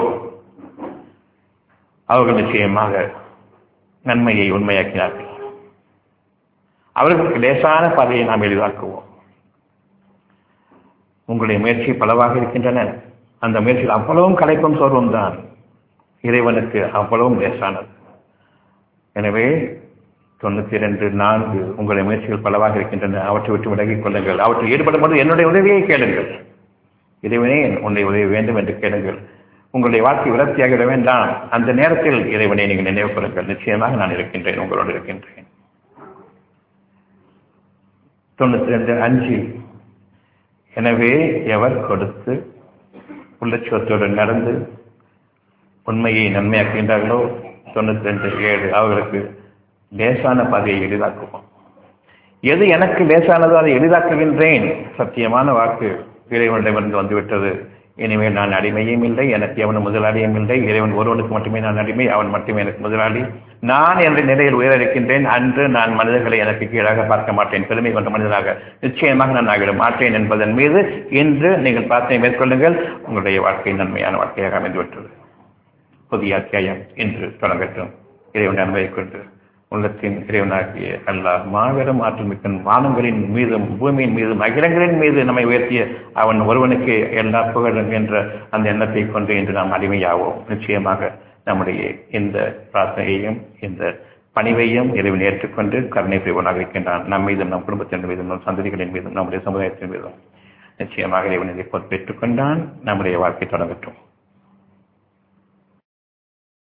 அவர்கள் நிச்சயமாக நன்மையை உண்மையாக்கினார்கள் அவர்களுக்கு லேசான பாதையை நாம் எளிதாக்குவோம் உங்களுடைய முயற்சி பலவாக இருக்கின்றன அந்த முயற்சியில் அவ்வளவும் கலைப்பும் சோர்வும் தான் இறைவனுக்கு அவ்வளவும் லேசானது எனவே தொண்ணூத்தி இரண்டு நான்கு உங்களுடைய முயற்சிகள் பலவாக இருக்கின்றன அவற்றை விட்டு விலகிக் கொள்ளுங்கள் அவற்றில் ஈடுபடும் போது என்னுடைய உதவியை கேளுங்கள் இறைவனே உன்னுடைய உதவி வேண்டும் என்று கேளுங்கள் உங்களுடைய வாழ்க்கை விரக்தியாகிவிட வேண்டாம் அந்த நேரத்தில் இறைவனை நீங்கள் நினைவு கொள்ளுங்கள் நிச்சயமாக நான் இருக்கின்றேன் உங்களோடு இருக்கின்றேன் தொண்ணூத்தி ரெண்டு அஞ்சு எனவே எவர் கொடுத்து உள்ளச்சுவத்தோடு நடந்து உண்மையை நன்மையாக்குகின்றார்களோ தொண்ணூத்தி ரெண்டு ஏழு அவர்களுக்கு லேசான பாதையை எளிதாக்குவோம் எது எனக்கு லேசானதோ அதை எளிதாக்குகின்றேன் சத்தியமான வாக்கு இறைவனிடமிருந்து வந்துவிட்டது இனிமேல் நான் அடிமையும் இல்லை எனக்கு எவனும் முதலாளியும் இல்லை இறைவன் ஒருவனுக்கு மட்டுமே நான் அடிமை அவன் மட்டுமே எனக்கு முதலாளி நான் என்ற நிலையில் உயர்ந்திருக்கின்றேன் அன்று நான் மனிதர்களை எனக்கு கீழாக பார்க்க மாட்டேன் பெருமை கொண்ட மனிதனாக நிச்சயமாக நான் ஆகிட மாட்டேன் என்பதன் மீது இன்று நீங்கள் பிரார்த்தனை மேற்கொள்ளுங்கள் உங்களுடைய வாழ்க்கை நன்மையான வாழ்க்கையாக அமைந்துவிட்டது புதிய அத்தியாயம் இன்று தொடங்கட்டும் இறைவன் அன்பை கொண்டு உள்ளத்தின் இறைவனாகிய அல்லாஹ் மாபெரும் ஆற்றல் மிக்க வானங்களின் மீதும் பூமியின் மீதும் அகிலங்களின் மீது நம்மை உயர்த்திய அவன் ஒருவனுக்கு எல்லா புகழும் என்ற அந்த எண்ணத்தை கொண்டு இன்று நாம் அடிமையாவோம் நிச்சயமாக நம்முடைய இந்த பிரார்த்தனையையும் இந்த பணிவையும் இறைவன் ஏற்றுக்கொண்டு கருணை புரிவனாக இருக்கின்றான் நம் மீதும் நம் குடும்பத்தின் மீதும் நம் சந்ததிகளின் மீதும் நம்முடைய சமுதாயத்தின் மீதும் நிச்சயமாக இறைவன் இதை பொறுப்பேற்றுக் கொண்டான் நம்முடைய வாழ்க்கை தொடங்கட்டும்